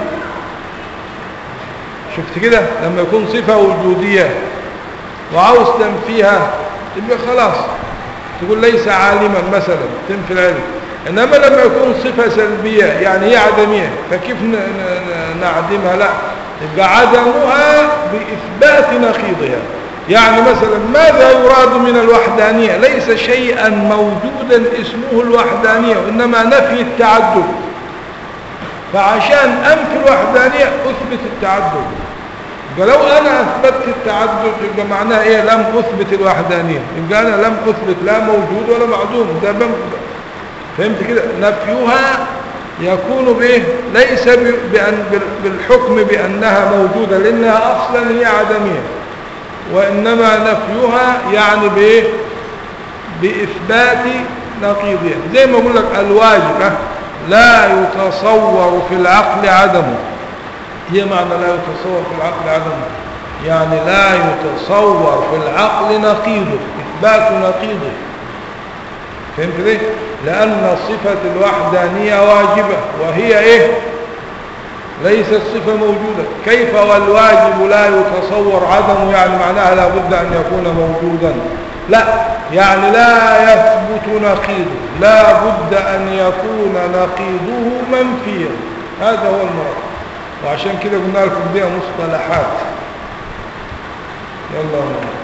شفت كده لما يكون صفة وجودية وعاوز تنفيها يبقى خلاص تقول ليس عالما مثلا تنفي العلم انما لما يكون صفة سلبية يعني هي عدمية فكيف ن- ن- نعدمها لا يبقى عدمها بإثبات نقيضها يعني مثلا ماذا يراد من الوحدانية ليس شيئا موجودا اسمه الوحدانية وإنما نفي التعدد فعشان أنفي الوحدانية أثبت التعدد يبقى لو أنا أثبتت التعدد يبقى معناها إيه لم أثبت الوحدانية يبقى أنا لم أثبت لا موجود ولا معدوم ده بم... فهمت كده نفيها يكون بإيه ليس ب... بأن... بال- بالحكم بأنها موجودة لأنها أصلا هي عدمية وإنما نفيها يعني بإيه بإثبات نقيضها زي ما أقول لك الواجب ها؟ لا يتصور في العقل عدمه هي معنى لا يتصور في العقل عدمه يعني لا يتصور في العقل نقيضه إثبات نقيضه فهمت ليه؟ لأن صفة الوحدانية واجبة وهي إيه؟ ليست صفة موجودة كيف والواجب لا يتصور عدمه يعني معناها لا بد أن يكون موجودا لا يعني لا يثبت نقيضه لا بد أن يكون نقيضه منفيا هذا هو المراد وعشان كده قلنا لكم دي مصطلحات يلا يا مولانا.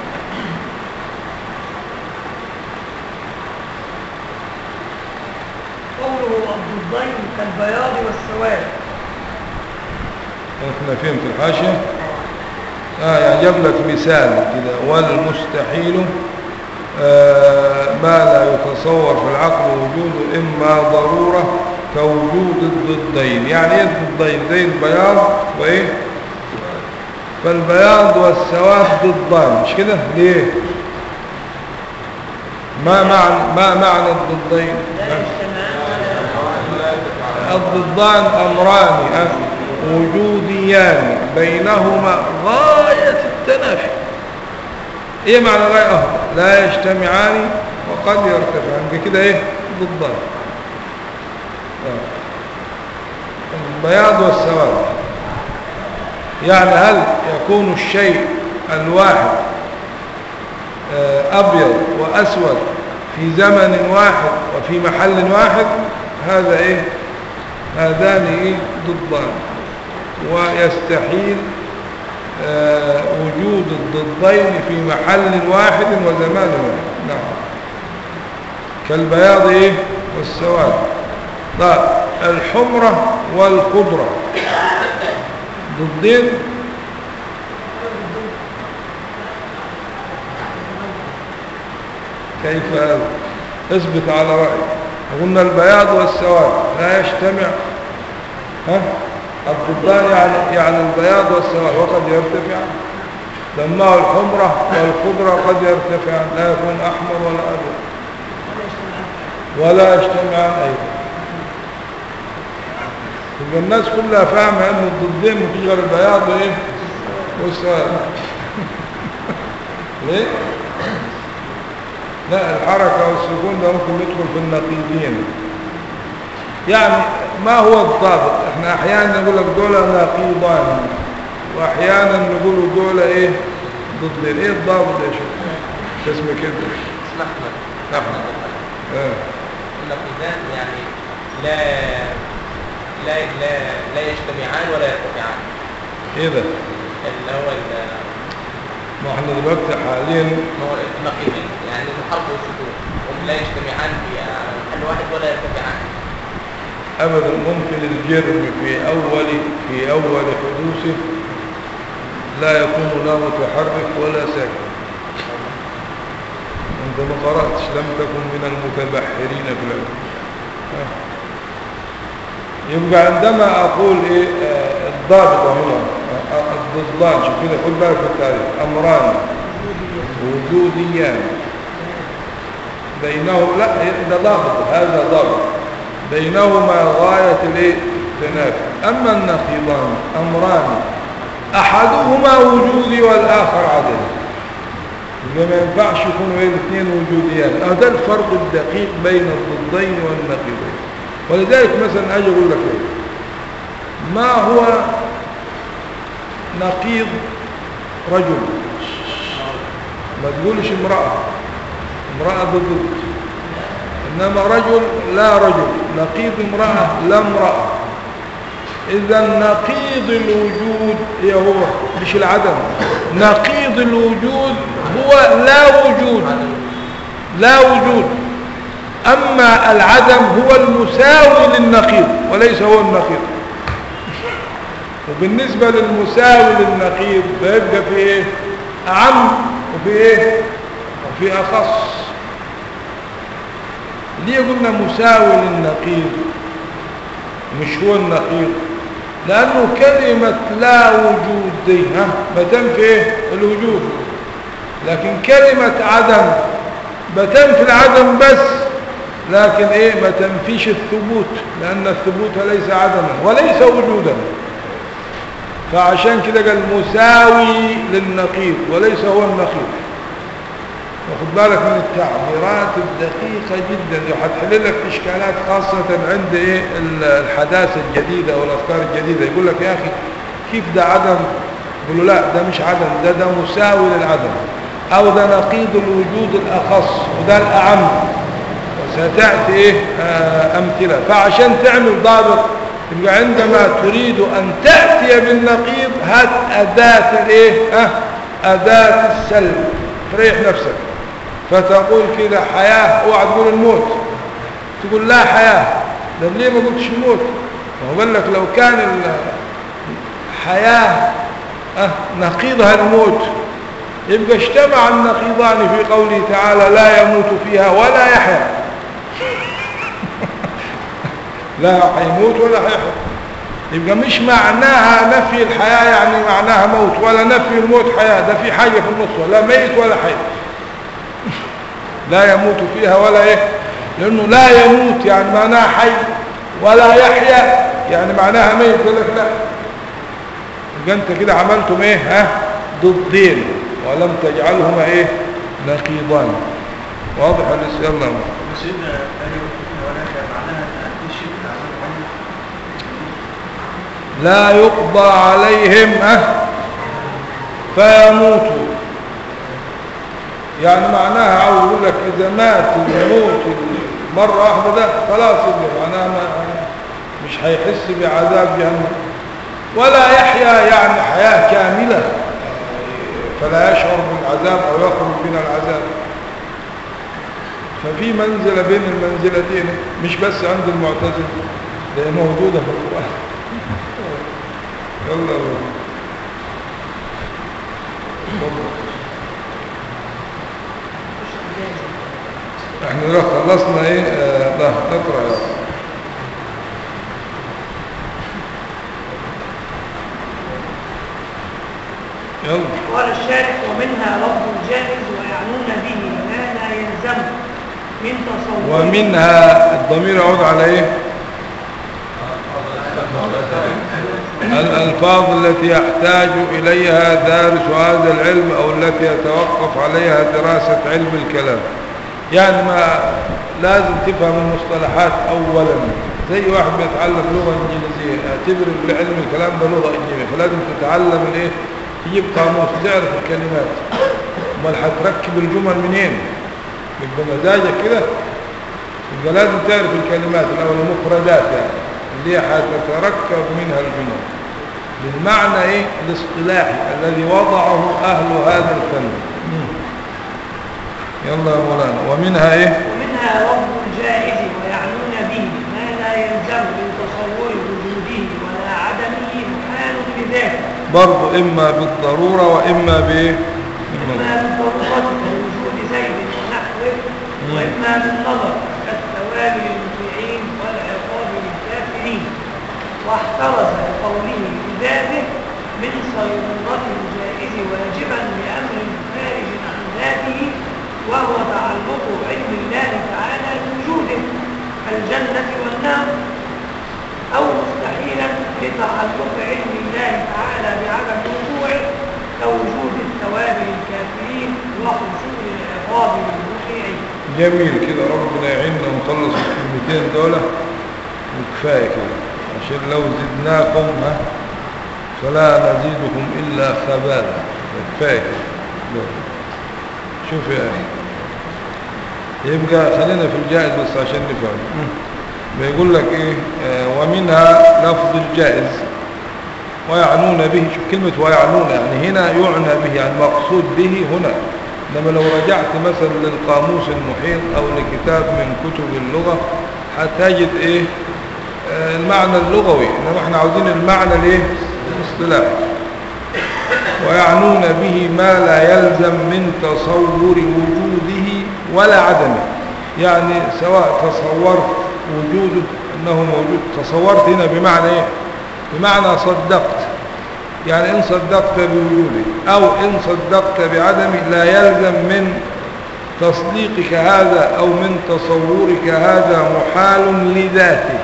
قوله الضدين كالبياض والسواد احنا فين في الحاشية آه يعني جاب لك مثال كده والمستحيل آه ما لا يتصور في العقل وجوده إما ضرورة كوجود الضدين يعني ايه الضدين زي البياض وايه فالبياض والسواد ضدان مش كده ليه ما معنى ما معنى الضدين لا يجتمعان ولا الضدان أمران أه؟ وجوديان بينهما غاية التنافي ايه معنى غاية أه؟ لا يجتمعان وقد يرتفعان يبقى كده ايه ضدان آه. البياض والسواد يعني هل يكون الشيء الواحد آه، أبيض وأسود في زمن واحد وفي محل واحد هذا إيه هذان إيه ضدان ويستحيل آه، وجود الضدين في محل واحد وزمان واحد نعم كالبياض إيه والسواد طيب الحمرة والخضرة ضدين كيف هذا اثبت على رأيك قلنا البياض والسواد لا يجتمع ها الضدان يعني يعني البياض والسواد وقد يرتفع لما الحمرة والخضرة قد يرتفع لا يكون أحمر ولا أبيض ولا يجتمعان أيضا يبقى الناس كلها فاهمة أن الضدين مفيش غير البياض وإيه والسواد ليه؟ لا الحركة والسكون ده ممكن يدخل في النقيضين يعني ما هو الضابط احنا احيانا نقول لك دول نقيضان واحيانا نقول دول ايه ضدين ايه الضابط يا شيخ اسمه كده اسم احمد أحمد. اه النقيضان يعني لا لا لا لا يجتمعان ولا يرتفعان ايه ده اللي هو ال- ما احنا دلوقتي حاليا ما هو النقيضين يعني الحرف والسكون هم لا يجتمعان في محل واحد ولا يرتفعان ابدا ممكن الجرم في اول في اول حدوثه لا يكون لا متحرك ولا ساكن انت ما قراتش لم تكن من المتبحرين في العلم ها. يبقى عندما اقول ايه آه، ضابط هنا الضدان شوف كده خد بالك في التاريخ أمران وجوديان بينه لا ده ضابط هذا ضابط بينهما غاية الايه التنافي أما النقيضان أمران أحدهما وجودي والآخر عدمي إذا ما ينفعش يكونوا ايه الاثنين وجوديان أه ده الفرق الدقيق بين الضدين والنقيضين ولذلك مثلا أجي أقول لك ايه ما هو نقيض رجل ما تقولش امرأة امرأة ضد إنما رجل لا رجل نقيض امرأة لا امرأة إذا نقيض الوجود هي هو مش العدم نقيض الوجود هو لا وجود لا وجود أما العدم هو المساوي للنقيض وليس هو النقيض وبالنسبة للمساوي للنقيض بيبقى في ايه أعم وفي ايه وفي أخص ليه قلنا مساوي للنقيض مش هو النقيض لأنه كلمة لا وجود دي ها ما تنفي ايه الوجود لكن كلمة عدم بتنفي العدم بس لكن ايه ما تنفيش الثبوت لأن الثبوت ليس عدما وليس وجودا فعشان كده قال مساوي للنقيض وليس هو النقيض واخد بالك من التعبيرات الدقيقة جدا دي هتحل لك إشكالات خاصة عند إيه الحداثة الجديدة أو الأفكار الجديدة يقول لك يا أخي كيف ده عدم يقول له لا ده مش عدم ده ده مساوي للعدم أو ده نقيض الوجود الأخص وده الأعم وستأتي إيه آه أمثلة فعشان تعمل ضابط يبقى عندما تريد أن تأتي بالنقيض هات أداة الإيه آه أداة السلب تريح نفسك فتقول كده حياة اوعى تقول الموت تقول لا حياة ده ليه ما قلتش الموت ما قال لك لو كان الحياة أه نقيضها الموت يبقى اجتمع النقيضان في قوله تعالى لا يموت فيها ولا يحيا لا يموت ولا يحيا يبقى مش معناها نفي الحياة يعني معناها موت ولا نفي الموت حياة ده في حاجة في النص ولا ميت ولا حي لا يموت فيها ولا ايه لانه لا يموت يعني معناها حي ولا يحيا يعني معناها ميت يقول لك لا يبقى انت كده عملتم ايه ها ضدين ولم تجعلهما ايه نقيضان واضح ولا يلا سيدنا ولكن معناها تأتي الشيء لا يقضى عليهم أه فيموتوا يعني معناها عاوز يقول لك إذا مات الموت مرة واحدة ده خلاص يبقى معناها ما مش هيحس بعذاب جهنم ولا يحيا يعني حياة كاملة فلا يشعر بالعذاب أو يخرج من العذاب ففي منزلة بين المنزلتين مش بس عند المعتزلة ده موجودة في القرآن يلا احنا لو خلصنا ايه آه ده نقرا يلا يلا قال الشارح ومنها لفظ الجائز ويعنون به ما لا يلزم من تصور ومنها الضمير يعود على ايه الألفاظ التي يحتاج إليها دارس هذا العلم أو التي يتوقف عليها دراسة علم الكلام يعني ما لازم تفهم المصطلحات أولا زي واحد بيتعلم لغة إنجليزية اعتبر علم الكلام ده لغة إنجليزية فلازم تتعلم الايه تجيب قاموس تعرف الكلمات امال هتركب الجمل منين يبقى مزاجك كده يبقى لازم تعرف الكلمات الأول المفردات يعني اللي هي هتتركب منها الجمل بالمعنى ايه الاصطلاحي الذي وضعه اهل هذا الفن يلا يا مولانا ومنها ايه ومنها لفظ الجائز ويعنون به ما لا يلزم من تصور وجوده ولا عدمه محال بذاته برضو اما بالضرورة واما بايه إما بالضرورة كوجود زيد ونحوه وإما بالنظر كالثواب للمطيعين والعقاب للكافرين واحترز بقوله بذات صيرورة الجائز واجبا لأمر خارج عن ذاته وهو تعلق علم الله تعالى بوجوده كالجنة والنار أو مستحيلا لتعلق علم الله تعالى بعدم وقوعه كوجود الثواب للكافرين وحصول العقاب للمطيعين جميل كده ربنا يعيننا ونخلص الكلمتين دول وكفايه كده عشان لو زدناكم ها فلا نزيدكم الا خبالا كفايه كده شوف يا اخي يبقى خلينا في الجائز بس عشان نفهم بيقول لك ايه آه ومنها لفظ الجائز ويعنون به شوف كلمة ويعنون يعني هنا يعنى به يعني مقصود به هنا لما لو رجعت مثلا للقاموس المحيط او لكتاب من كتب اللغة هتجد ايه آه المعنى اللغوي انما احنا عاوزين المعنى الايه الاصطلاحي ويعنون به ما لا يلزم من تصور وجوده ولا عدمه يعني سواء تصورت وجوده انه موجود تصورت هنا بمعنى ايه بمعنى صدقت يعني ان صدقت بوجوده او ان صدقت بعدمه لا يلزم من تصديقك هذا او من تصورك هذا محال لذاته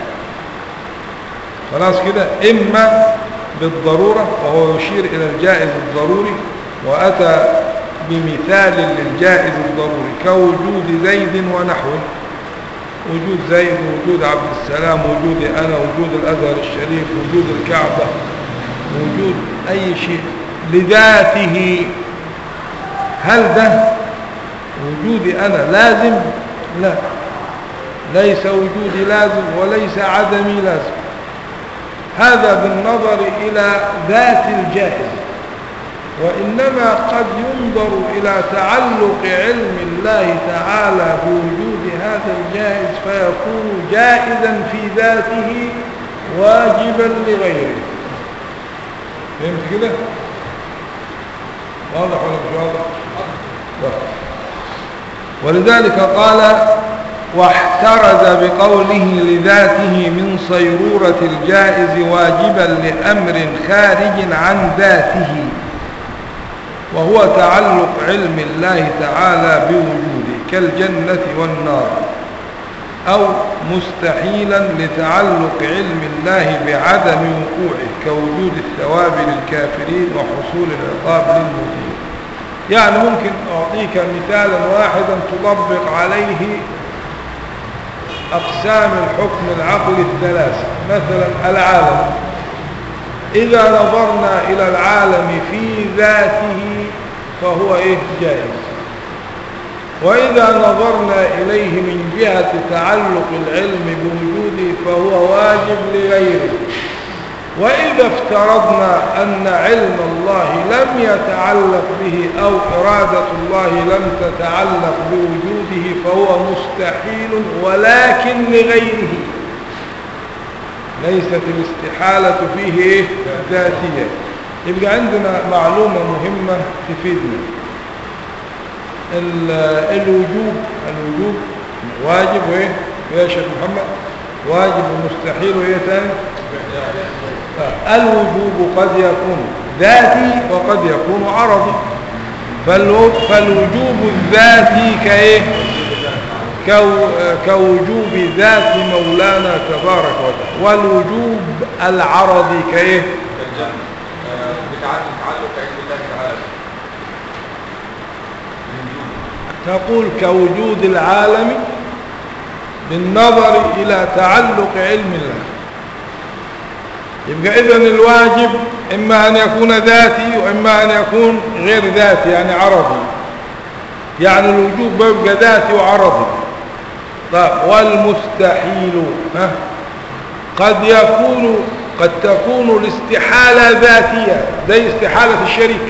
خلاص كده اما بالضرورة وهو يشير الى الجائز الضروري واتى بمثال للجائز الضروري كوجود زيد ونحوه وجود زيد وجود عبد السلام وجودي أنا وجود الأزهر الشريف وجود الكعبة وجود أي شيء لذاته هل ده وجودي أنا لازم لا ليس وجودي لازم وليس عدمي لازم هذا بالنظر إلى ذات الجائز وإنما قد ينظر إلى تعلق علم الله تعالى بوجود هذا الجائز فيكون جائزا في ذاته واجبا لغيره فهمت كده؟ واضح ولا مش واضح؟ واضح ولذلك قال واحترز بقوله لذاته من صيرورة الجائز واجبا لأمر خارج عن ذاته وهو تعلق علم الله تعالى بوجوده كالجنة والنار أو مستحيلا لتعلق علم الله بعدم وقوعه كوجود الثواب للكافرين وحصول العقاب للمؤمنين يعني ممكن أعطيك مثالا واحدا تطبق عليه أقسام الحكم العقلي الثلاثة مثلا العالم إذا نظرنا إلى العالم في ذاته فهو إيه جائز وإذا نظرنا إليه من جهة تعلق العلم بوجوده فهو واجب لغيره وإذا افترضنا أن علم الله لم يتعلق به أو إرادة الله لم تتعلق بوجوده فهو مستحيل ولكن لغيره ليست الاستحالة فيه إيه؟ ذاتية يبقى عندنا معلومة مهمة تفيدنا الوجوب الوجوب واجب وايه يا شيخ محمد واجب ومستحيل وايه تاني الوجوب قد يكون ذاتي وقد يكون عرضي فالوجوب الذاتي كايه كو كوجوب ذات مولانا تبارك وتعالى والوجوب العرضي كايه بتعلق علم الله تعالى تقول كوجود العالم بالنظر إلى تعلق علم الله يبقى إذن الواجب إما أن يكون ذاتي وإما أن يكون غير ذاتي يعني عرضي يعني الوجوب بيبقى ذاتي وعرضي طيب والمستحيل ها قد يكون قد تكون الاستحالة ذاتية زي استحالة الشريك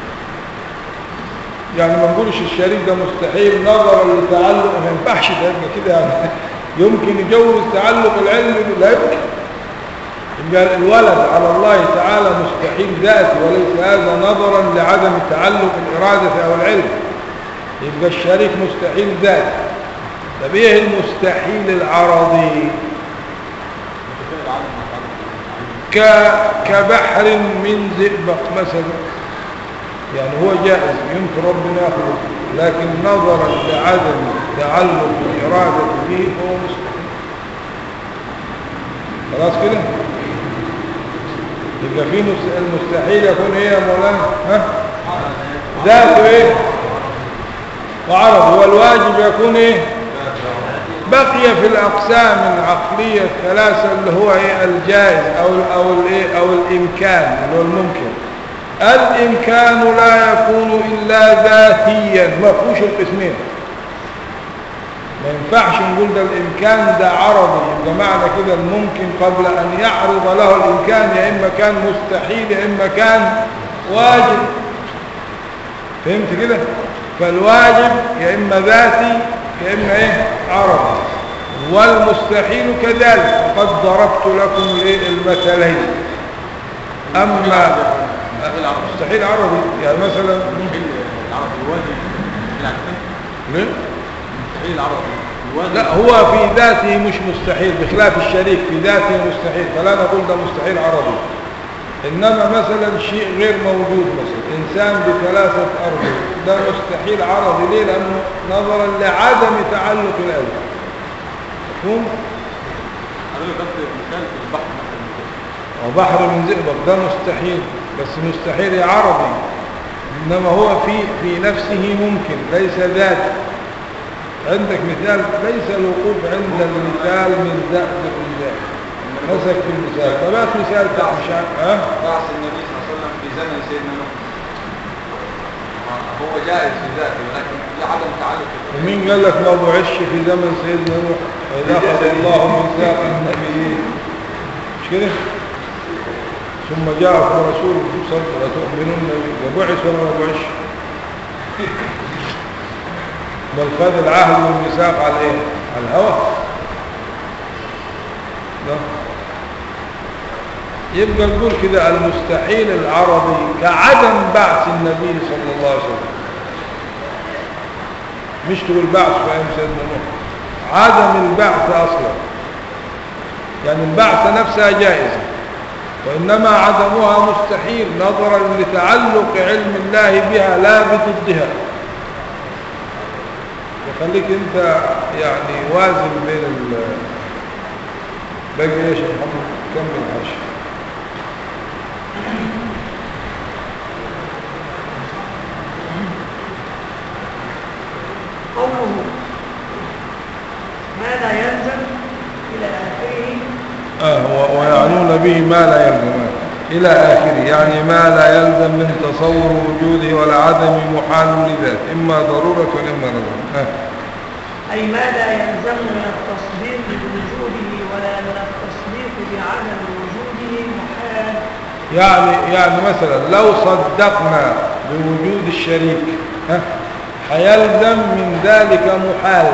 يعني ما نقولش الشريك ده مستحيل نظرا لتعلق ما ينفعش ده كده يعني يمكن يجوز تعلق العلم لا يمكن يبقى الولد على الله تعالى مستحيل ذاتي وليس هذا نظرا لعدم تعلق الإرادة أو العلم يبقى الشريك مستحيل ذاتي طب ايه المستحيل العرضي ك كبحر من زئبق مثلا يعني هو جائز يمكن ربنا يخلق لكن نظرا لعدم تعلق الإرادة به فهو مستحيل خلاص كده يبقى في مس- المستحيل يكون ايه يا مولانا ها ذاته ايه وعرض والواجب يكون ايه بقي في الأقسام العقلية الثلاثة اللي هو إيه الجائز أو أو الإيه أو الإمكان اللي هو الممكن الإمكان لا يكون إلا ذاتيا ما فيهوش القسمين ما ينفعش نقول ده الإمكان ده عرضي يبقى معنى كده الممكن قبل أن يعرض له الإمكان يا إما كان مستحيل يا إما كان واجب فهمت كده فالواجب يا إما ذاتي يا إما إيه عرضي والمستحيل كذلك وقد ضربت لكم الإيه؟ المثلين أما مستحيل عرضي يعني مثلا العربي الواجب ليه؟ مستحيل العربي الواجب لا هو في ذاته مش مستحيل بخلاف الشريك في ذاته مستحيل فلا نقول ده مستحيل عرضي إنما مثلا شيء غير موجود مثلا إنسان بثلاثة أرض ده مستحيل عرضي ليه لأنه نظرا لعدم تعلق الألف مفهوم انا بس مثال في البحر مثلا وبحر من زئبق ده مستحيل بس مستحيل عرضي إنما هو في في نفسه ممكن ليس ذاتي عندك مثال ليس الوقوف عند المثال من ذات الذات مسك في المثال طب هات مثال بتاع مش عارف ها بعث النبي صلى الله عليه وسلم في زمن سيدنا نوح هو جائز في ذاته ولكن لعدم تعلق ومين قال لك ما بعش في زمن سيدنا نوح إذا أخذ الله ميثاق النبيين مش كده ثم جاءكم رسول صدق لتؤمنون به وبعث ولا ما بعش بل خذ العهد والميثاق على ايه على الهوى لا يبقى نقول كده المستحيل العربي كعدم بعث النبي صلى الله عليه وسلم مش تقول بعث في ايام سيدنا نوح عدم البعث اصلا يعني البعث نفسها جائزه وانما عدمها مستحيل نظرا لتعلق علم الله بها لا بضدها يخليك انت يعني وازن بين ال باقي ايش يا محمد كمل الحشر قوله ما لا يلزم إلى آخره آه و- ويعنون به ما لا يلزم إلى آخره يعني ما لا يلزم من تصور وجوده ولا عدم محال لذات إما ضرورة وإما نظر آه. أي ما لا يلزم من التصديق بوجوده ولا من التصديق بعدم وجوده محال يعني يعني مثلا لو صدقنا بوجود الشريك ها هيلزم من ذلك محال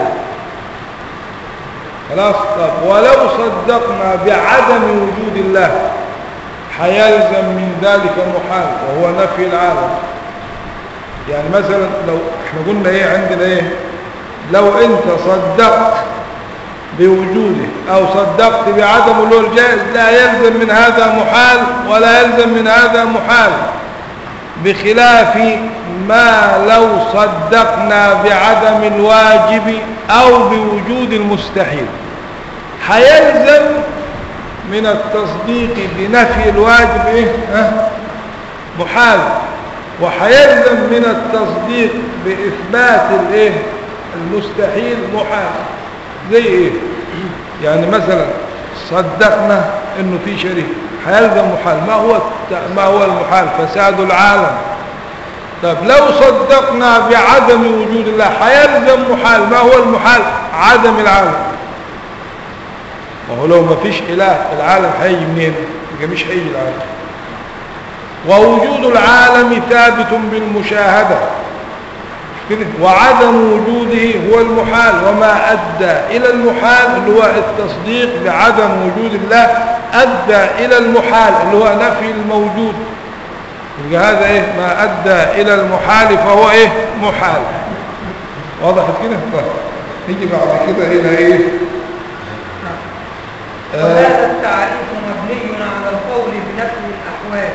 خلاص طب ولو صدقنا بعدم وجود الله هيلزم من ذلك محال وهو نفي العالم يعني مثلا لو احنا قلنا ايه عندنا ايه لو انت صدقت بوجوده او صدقت بعدم اللي هو الجائز لا يلزم من هذا محال ولا يلزم من هذا محال بخلاف ما لو صدقنا بعدم الواجب او بوجود المستحيل هيلزم من التصديق بنفي الواجب ايه ها محال وهيلزم من التصديق باثبات الايه المستحيل محال زي ايه يعني مثلا صدقنا انه في شريك هيلزم محال ما هو الت- ما هو المحال فساد العالم طب لو صدقنا بعدم وجود الله هيلزم محال ما هو المحال عدم العالم وهو لو ما فيش اله العالم هيجي منين يبقى مش هيجي العالم ووجود العالم ثابت بالمشاهده كده وعدم وجوده هو المحال وما أدى إلى المحال اللي هو التصديق بعدم وجود الله أدى إلى المحال اللي هو نفي الموجود يبقى هذا إيه ما أدى إلى المحال فهو إيه محال وضحت كده طيب نيجي بعد كده إلى إيه آه وهذا التعريف مبني على القول أحوال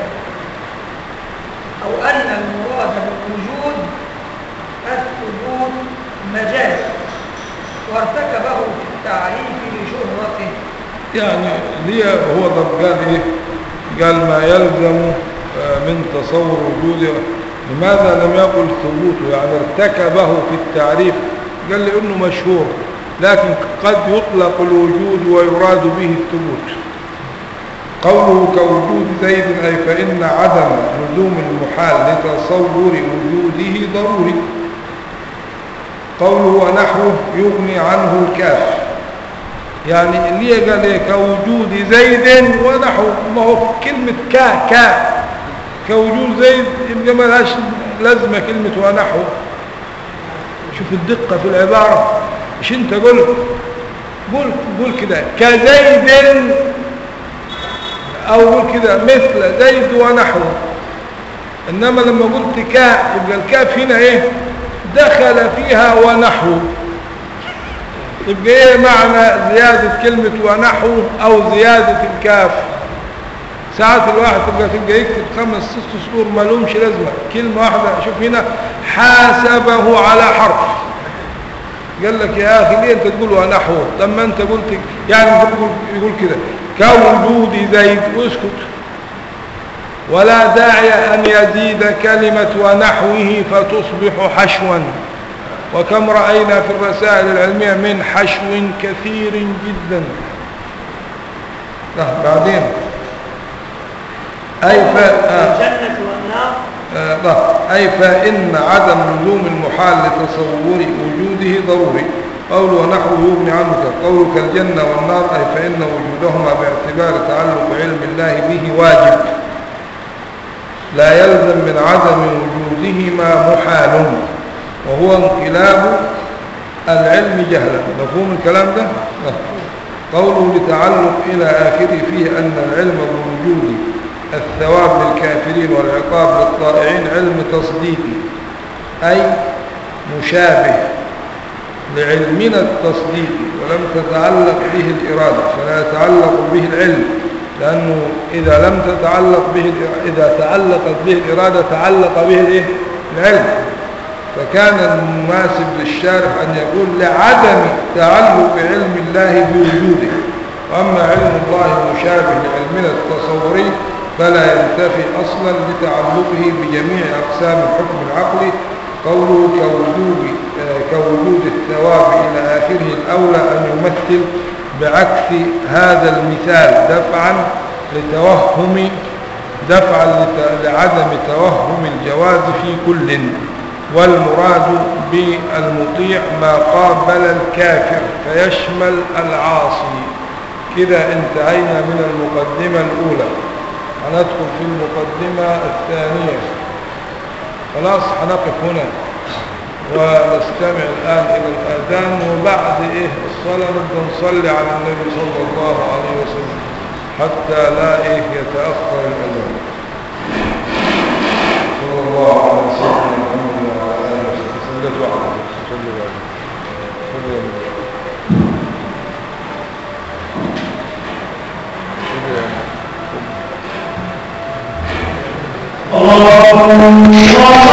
أو أن المراد بالوجود الثبوت مجاز وارتكبه في التعريف لشهرته يعني ليه هو طب قال ايه قال ما يلزم آه، من تصور وجوده لماذا لم يقل ثبوته يعني ارتكبه في التعريف قال لي انه مشهور لكن قد يطلق الوجود ويراد به الثبوت قوله كوجود زيد أي فإن عدم لزوم المحال لتصور وجوده ضروري قوله ونحوه يغني عنه الكاف يعني اللي قال ايه كوجود زيد ونحوه ما هو كلمة كا كا كوجود زيد يبقى ما لهاش لازمة كلمة ونحوه شوف الدقة في العبارة مش انت قلت قول قول كده كزيد او قول كده مثل زيد ونحوه انما لما قلت كا يبقى الكاف هنا ايه دخل فيها ونحوه يبقى ايه معنى زيادة كلمة ونحو او زيادة الكاف ساعات الواحد تبقى تبقى يكتب خمس ست سطور ما لهمش لازمة كلمة واحدة شوف هنا حاسبه على حرف قال لك يا اخي ليه انت تقول ونحو لما انت قلت يعني تقول يقول كده كوجود زيد واسكت ولا داعي ان يزيد كلمة ونحوه فتصبح حشوا وكم رأينا في الرسائل العلمية من حشو كثير جدا لا بعدين أي ف... آه. الجنة والنار آه لا. أي فإن عدم لزوم المحال لتصور وجوده ضروري قول ونحوه يغني عنه قول كالجنة والنار أي فإن وجودهما باعتبار تعلق علم الله به واجب لا يلزم من عدم وجودهما محال وهو انقلاب العلم جهلا مفهوم الكلام ده لا. قوله لتعلق إلى آخره فيه أن العلم بوجود الثواب للكافرين والعقاب للطائعين علم تصديقي أي مشابه لعلمنا التصديقي ولم تتعلق به الإرادة فلا يتعلق به العلم لأنه إذا لم تتعلق به إذا تعلقت به الإرادة تعلق به الإيه؟ العلم فكان المناسب للشارح أن يقول لعدم تعلق علم الله بوجوده وأما علم الله مشابه لعلمنا التصوري فلا ينتفي أصلا لتعلقه بجميع أقسام الحكم العقلي قوله كوجود, كوجود الثواب إلى آخره الأولى أن يمثل بعكس هذا المثال دفعا لتوهم دفعا لعدم توهم الجواز في كل والمراد بالمطيع ما قابل الكافر فيشمل العاصي كده انتهينا من المقدمة الأولى هندخل في المقدمة الثانية خلاص هنقف هنا ونستمع الآن إلى الآذان وبعد إيه الصلاة نبدأ نصلي على النبي صلى الله عليه وسلم حتى لا إيه يتأخر الأذان صلى الله على سيدنا محمد وعلى آله وسلم صلى الله عليه وسلم صلى الله الله